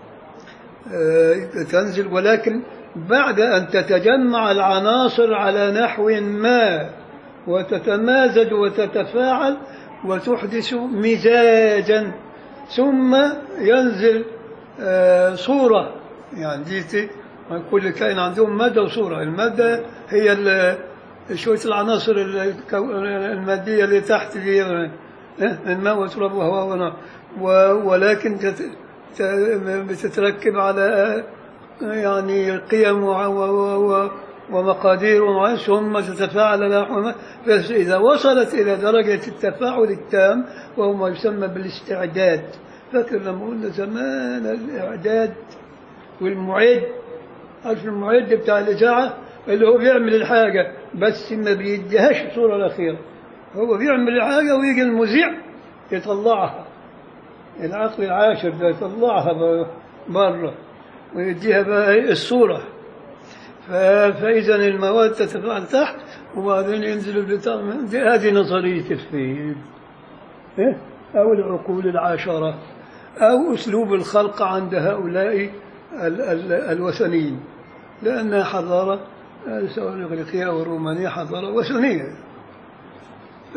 [SPEAKER 1] آه، تنزل ولكن بعد أن تتجمع العناصر على نحو ما وتتمازج وتتفاعل وتحدث مزاجا ثم ينزل آه، صورة يعني دي ت- كل كائن عندهم مادة وصورة المادة هي ال- شوية العناصر الكو- المادية اللي تحت دي آه، الماء والتراب وهواء ونار و- ولكن تت- ت- بتتركب على آه، يعني قيم و- و- و- ومقادير ومعين ثم تتفاعل نحو ما بس إذا وصلت إلى درجة التفاعل التام وهو ما يسمى بالاستعداد فاكر لما قلنا زمان الإعداد والمعد عارف المعد بتاع الإذاعة اللي هو بيعمل الحاجة بس ما بيديهاش الصورة الأخيرة هو بيعمل الحاجة ويجي المذيع يطلعها العقل العاشر ده يطلعها ب- بره ويديها بقى إيه؟ الصورة ف- فإذا المواد تتفاعل تحت وبعدين ينزل البتاع من- دي هذه نظرية الفيل إيه؟ أو العقول العاشرة أو أسلوب الخلق عند هؤلاء ال- ال- الوثنيين لأنها حضارة آه، سواء الإغريقية أو الرومانية حضارة وثنية ف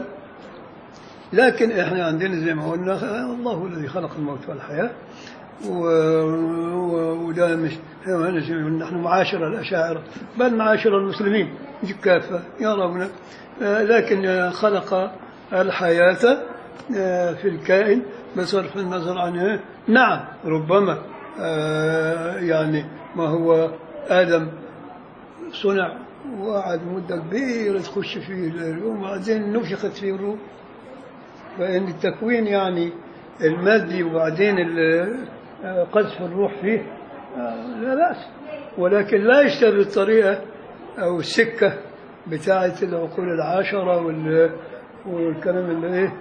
[SPEAKER 1] لكن احنا عندنا زي ما قلنا آه، الله الذي خلق الموت والحياة و... و... وده مش نحن معاشر الأشاعرة بل معاشر المسلمين كافة يرون آه، لكن آه، خلق الحياة آه، في الكائن بصرف النظر عنه نعم ربما آه، يعني ما هو آدم صنع وقعد مدة كبيرة تخش فيه الروح وبعدين نفخت فيه الروح فإن التكوين يعني المادي وبعدين ال- آه، قذف الروح فيه آه، لا بأس ولكن لا يشتغل الطريقة أو السكة بتاعة العقول العاشرة وال والكلام اللي إيه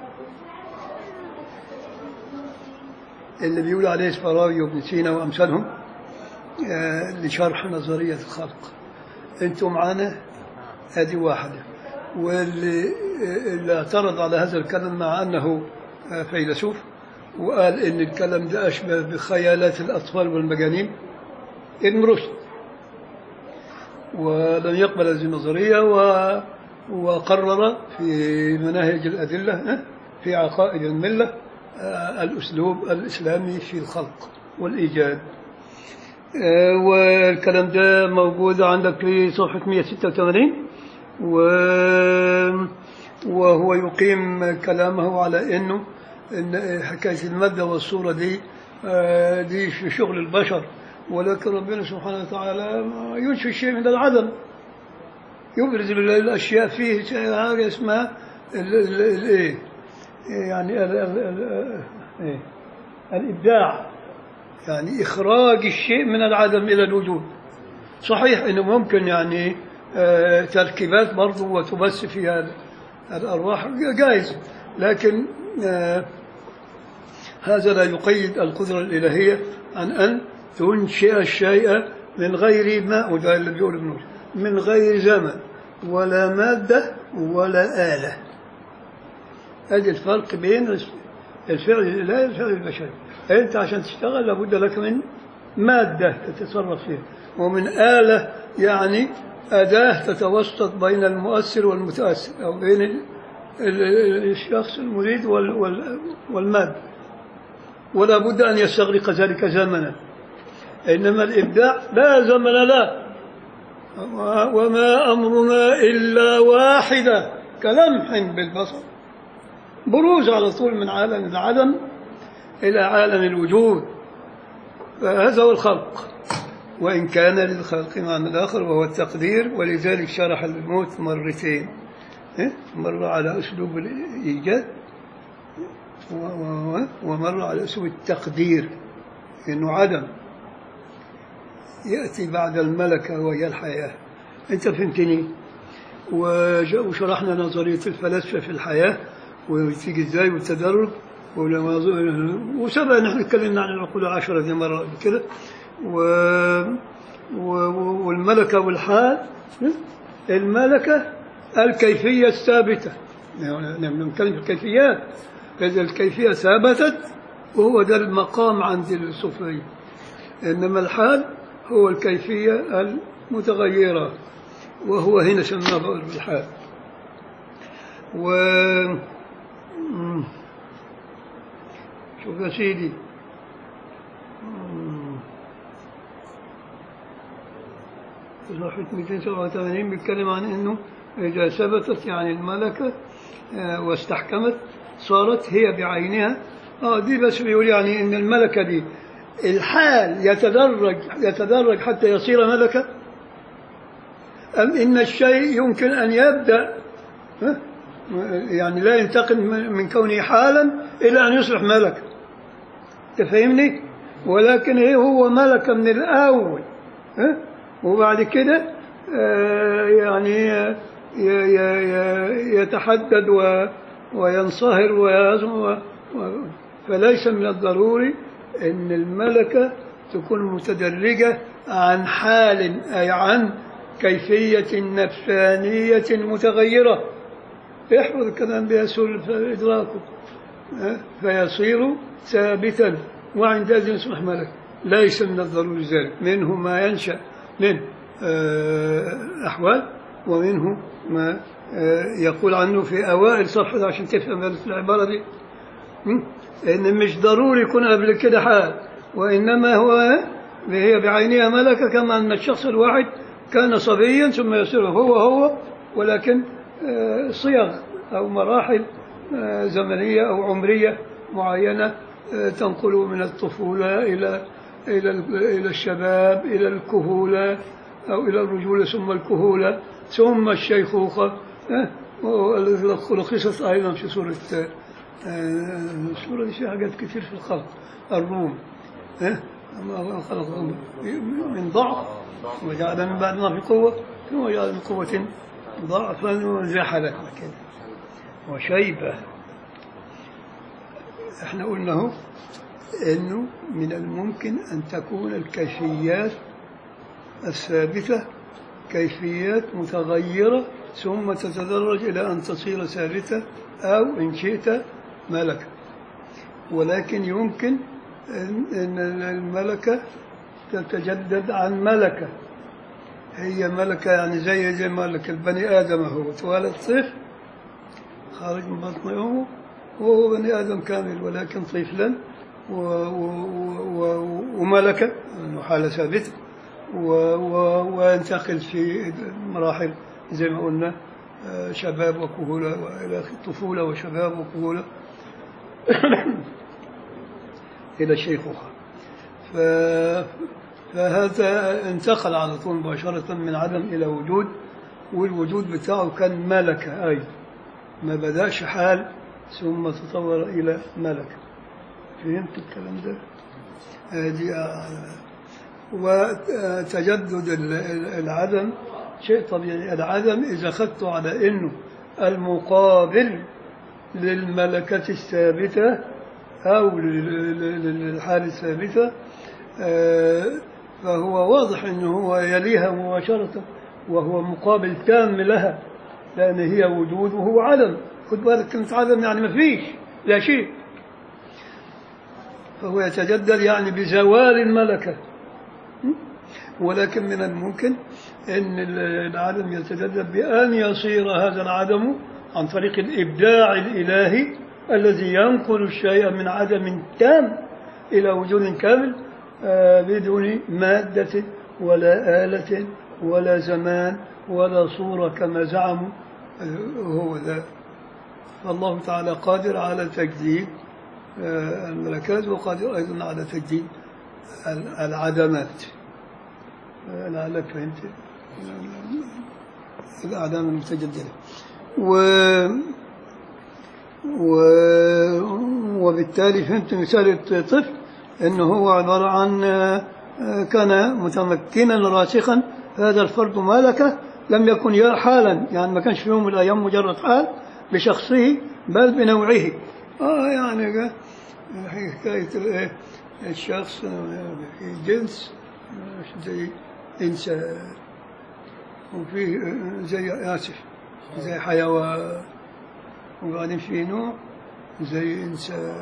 [SPEAKER 1] اللي بيقول عليه الفراوي وابن سينا وأمثالهم آه، لشرح نظرية الخلق أنتم معانا هذه واحدة واللي اللي اعترض على هذا الكلام مع أنه آه، فيلسوف وقال إن الكلام ده أشبه بخيالات الأطفال والمجانين ابن رشد ولم يقبل هذه النظرية و وقرر في مناهج الأدلة آه، في عقائد الملة آه، الأسلوب الإسلامي في الخلق والإيجاد آه، والكلام ده موجود عندك في صفحة 186 و وهو يقيم كلامه على انه ان حكايه الماده والصوره دي آه، دي في شغل البشر ولكن ربنا سبحانه وتعالى ينشئ الشيء من العدم يبرز الاشياء فيه حاجه اسمها ال- ال- الايه يعني ال- ال- ال- إيه؟ الابداع يعني إخراج الشيء من العدم إلى الوجود صحيح أنه ممكن يعني آه، تركيبات برضو وتبث فيها الأرواح جائز لكن آه، هذا لا يقيد القدرة الإلهية عن أن تنشئ الشيء من غير ما وده اللي بيقول ابن رشد، من غير زمن ولا مادة ولا آلة هذا الفرق بين الفعل الإلهي والفعل البشري أنت عشان تشتغل لابد لك من مادة تتصرف فيها ومن آلة يعني أداة تتوسط بين المؤثر والمتأثر أو بين ال- ال- الشخص المريد وال- وال- والمادة ولا بد أن يستغرق ذلك زمنا إنما الإبداع لا زمن له وما أمرنا إلا واحدة كلمح بالبصر بروز على طول من عالم العدم إلى عالم الوجود فهذا هو الخلق وإن كان للخلق معنى آخر وهو التقدير ولذلك شرح الموت مرتين إيه؟ مرة على أسلوب الإيجاد و- و- ومرة على أسلوب التقدير إنه عدم يأتي بعد الملكة وهي الحياة أنت فهمتني وج- وشرحنا نظرية الفلاسفة في الحياة وتيجي ازاي والتدرج ولما ظ- وسبق ان احنا اتكلمنا عن العقول العشرة دي مرة قبل كده و... و... والملكة والحال الملكة الكيفية الثابتة يعني نتكلم في الكيفيات إذا الكيفية ثبتت وهو ده المقام عند الصوفية إنما الحال هو الكيفية المتغيرة وهو هنا سماه بقول بالحال و مم. شوف يا سيدي مم. صفحة 287 بيتكلم عن انه اذا ثبتت يعني الملكة آه، واستحكمت صارت هي بعينها اه دي بس بيقول يعني ان الملكة دي الحال يتدرج يتدرج حتى يصير ملكة أم إن الشيء يمكن أن يبدأ ها؟ يعني لا ينتقل من من كونه حالا إلى أن يصبح ملكا تفهمني ولكن إيه هو ملكة من الأول ها؟ وبعد كده آه، يعني آه، ي- ي- ي- يتحدد و- وينصهر ويعظم و- و- فليس من الضروري أن الملكة تكون متدرجة عن حال أي عن كيفية نفسانية متغيرة يحفظ الكلام بيسهل إدراكه ها؟ فيصير ثابتا وعندئذ يصبح ملك ليس من الضروري ذلك منه ما ينشأ من آه، أحوال ومنه ما آه، يقول عنه في أوائل صفحة عشان تفهم العبارة دي م? إن مش ضروري يكون قبل كده حال وإنما هو هي بعينها ملكة كما أن الشخص الواحد كان صبيا ثم يصير هو هو ولكن آه، صيغ أو مراحل آه، زمنية أو عمرية معينة آه، تنقل من الطفولة إلى إلى إلى الشباب إلى الكهولة أو إلى الرجولة ثم الكهولة ثم الشيخوخة آه، والذي لخصت أيضا في سورة آه، السورة دي فيها حاجات كتير في الخلق الروم ها الله خلقهم من ضعف وجعل من بعد ما في قوة ثم جعل من قوة ضعفا وزحلا كده وشيبة احنا قلنا اهو انه من الممكن ان تكون الكيفيات الثابتة كيفيات متغيرة ثم تتدرج إلى أن تصير ثابتة أو إن شئت ملكة ولكن يمكن أن أن الملكة تتجدد عن ملكة هي ملكة يعني زي زي ملك البني آدم هو اتولد طفل خارج من بطن أمه وهو بني آدم كامل ولكن طفلا و- و- و- وملكة أنه حالة ثابتة و- و- وينتقل في مراحل زي ما قلنا آه، شباب وكهولة وإلى آخره، طفولة وشباب وكهولة إلى الشيخوخة ف- فهذا انتقل على طول مباشرة من عدم إلى وجود والوجود بتاعه كان ملكة أيضا ما بدأش حال ثم تطور إلى ملكة فهمت الكلام ده؟ هذه آه، وتجدد ال- ال- العدم شيء طبيعي العدم إذا أخذته على أنه المقابل للملكة الثابتة أو لل- لل- للحال الثابتة آه، فهو واضح أنه هو يليها مباشرة وهو مقابل تام لها لأن هي وجود وهو عدم خد بالك كلمة عدم يعني ما فيش لا شيء فهو يتجدد يعني بزوال الملكة ولكن من الممكن أن العدم يتجدد بأن يصير هذا العدم عن طريق الإبداع الإلهي الذي ينقل الشيء من عدم تام إلى وجود كامل آه، بدون مادة ولا آلة ولا زمان ولا صورة كما زعموا آه، هو ذا فالله تعالى قادر على تجديد آه، الملكات وقادر أيضا على تجديد ال- العدمات آه، لعلك فهمت الأعلام المتجددة و و وبالتالي فهمت مثال الطفل انه هو عباره عن آه، آه، كان متمكنا راسخا هذا الفرد ملكه لم يكن يا حالا يعني ما كانش في يوم من الايام مجرد حال بشخصه بل بنوعه اه يعني آه، حكايه ال- الشخص آه، في جنس آه، زي انسان وفي آه، زي اسف زي حيوان وبعدين في نوع زي إنسان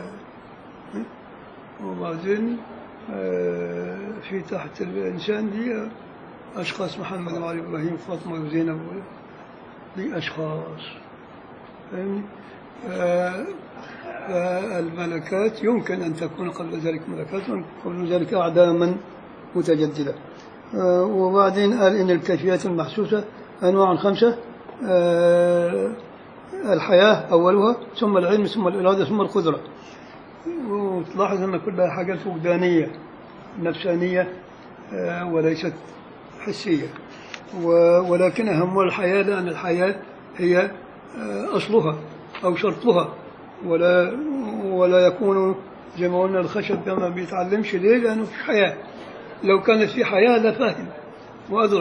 [SPEAKER 1] وبعدين آه، في تحت الإنسان دي أشخاص محمد وعلي إبراهيم وفاطمة وزينب دي أشخاص فاهمني؟ آه، فالملكات يمكن أن تكون قبل ذلك ملكات وقبل ذلك أعداما متجددة آه، وبعدين قال إن الكيفيات المحسوسة أنواع خمسة آه، الحياة أولها ثم العلم ثم الإرادة ثم القدرة وتلاحظ أن كلها حاجات وجدانية نفسانية آه، وليست حسية و- ولكن أهمها الحياة لأن الحياة هي آه، أصلها أو شرطها ولا ولا يكون زي ما قلنا الخشب ده ما بيتعلمش ليه لأنه في حياة لو كانت في حياة لفاهم وأدرك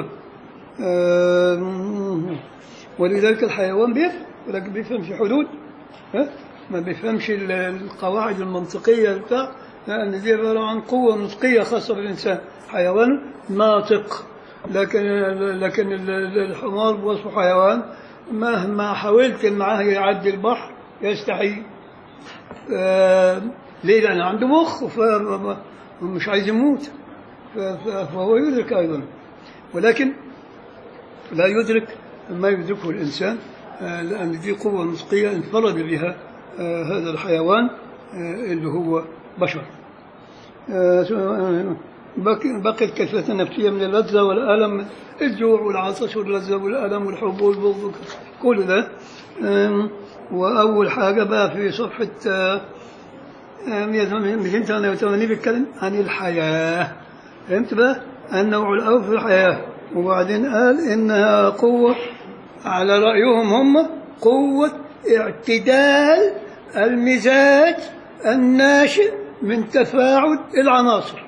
[SPEAKER 1] آه، ولذلك الحيوان بيفهم ولكن بيفهم في حدود ها؟ ما بيفهمش ال- القواعد المنطقية بتاع لأن دي عبارة عن قوة نطقية خاصة بالإنسان حيوان ناطق لكن لكن ال- ال- الحمار بوصفه حيوان مهما حاولت معاه يعدي البحر يستحي آه، ليه؟ لأن عنده مخ ف- ومش عايز يموت ف- ف- فهو يدرك أيضا ولكن لا يدرك ما يدركه الإنسان آه، لأن دي قوة نطقية انفرد بها آه، هذا الحيوان آه، اللي هو بشر آه، سو- بقي- بقيت الكيفية النفسية من اللذة والألم الجوع والعطش واللذة والألم والحب والبغض كل ده آم، وأول حاجة بقى في صفحة آه، آه، 288 بيتكلم عن الحياة فهمت بقى النوع الأول في الحياة وبعدين قال إنها قوة على رأيهم هم قوة اعتدال المزاج الناشئ من تفاعل العناصر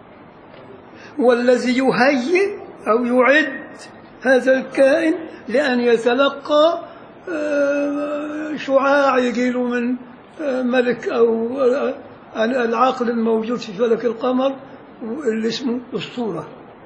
[SPEAKER 1] والذي يهيئ أو يعد هذا الكائن لأن يتلقى آه، شعاع يجيله من آه، ملك أو آه، العقل الموجود في فلك القمر اللي اسمه الصورة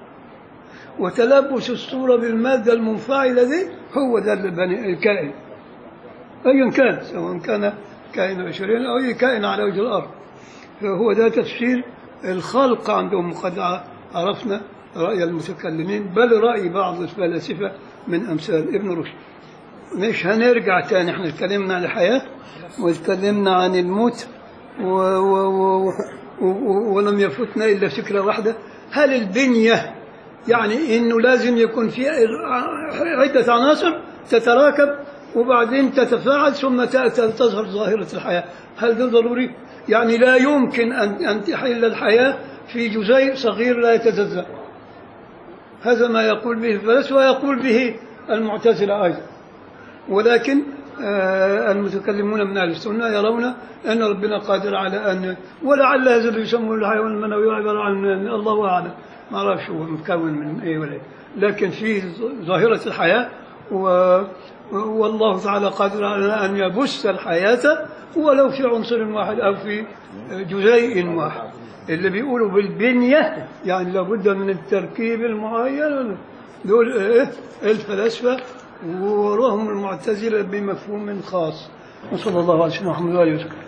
[SPEAKER 1] وتلبس الصورة بالمادة المنفعلة دي هو ده البني الكائن أيا كان سواء كان كائن بشريا أو أي كائن على وجه الأرض فهو ده تفسير الخلق عندهم قد عرفنا رأي المتكلمين بل رأي بعض الفلاسفة من أمثال ابن رشد مش هنرجع تاني احنا اتكلمنا عن الحياة واتكلمنا عن الموت و و و و و ولم يفتنا إلا فكرة واحدة هل البنية يعني إنه لازم يكون في عدة عناصر تتراكب وبعدين تتفاعل ثم تأتي تظهر ظاهرة الحياة هل ده ضروري؟ يعني لا يمكن أن أن تحل الحياة في جزيء صغير لا يتجزأ هذا ما يقول به الفلاسفة ويقول به المعتزلة أيضا ولكن آه، المتكلمون من أهل السنة يرون أن ربنا قادر على أن ولعل هذا اللي يسمونه الحيوان المنوي عبارة عن الله أعلم ما أعرفش هو متكون من إيه ولا إيه لكن في ظاهرة الحياة و والله تعالى قادر على أن يبث الحياة ولو في عنصر واحد أو في جزيء واحد اللي بيقولوا بالبنية يعني لابد من التركيب المعين دول إيه الفلاسفة ووراهم المعتزلة بمفهوم خاص وصلى الله على سيدنا محمد وآله وسلم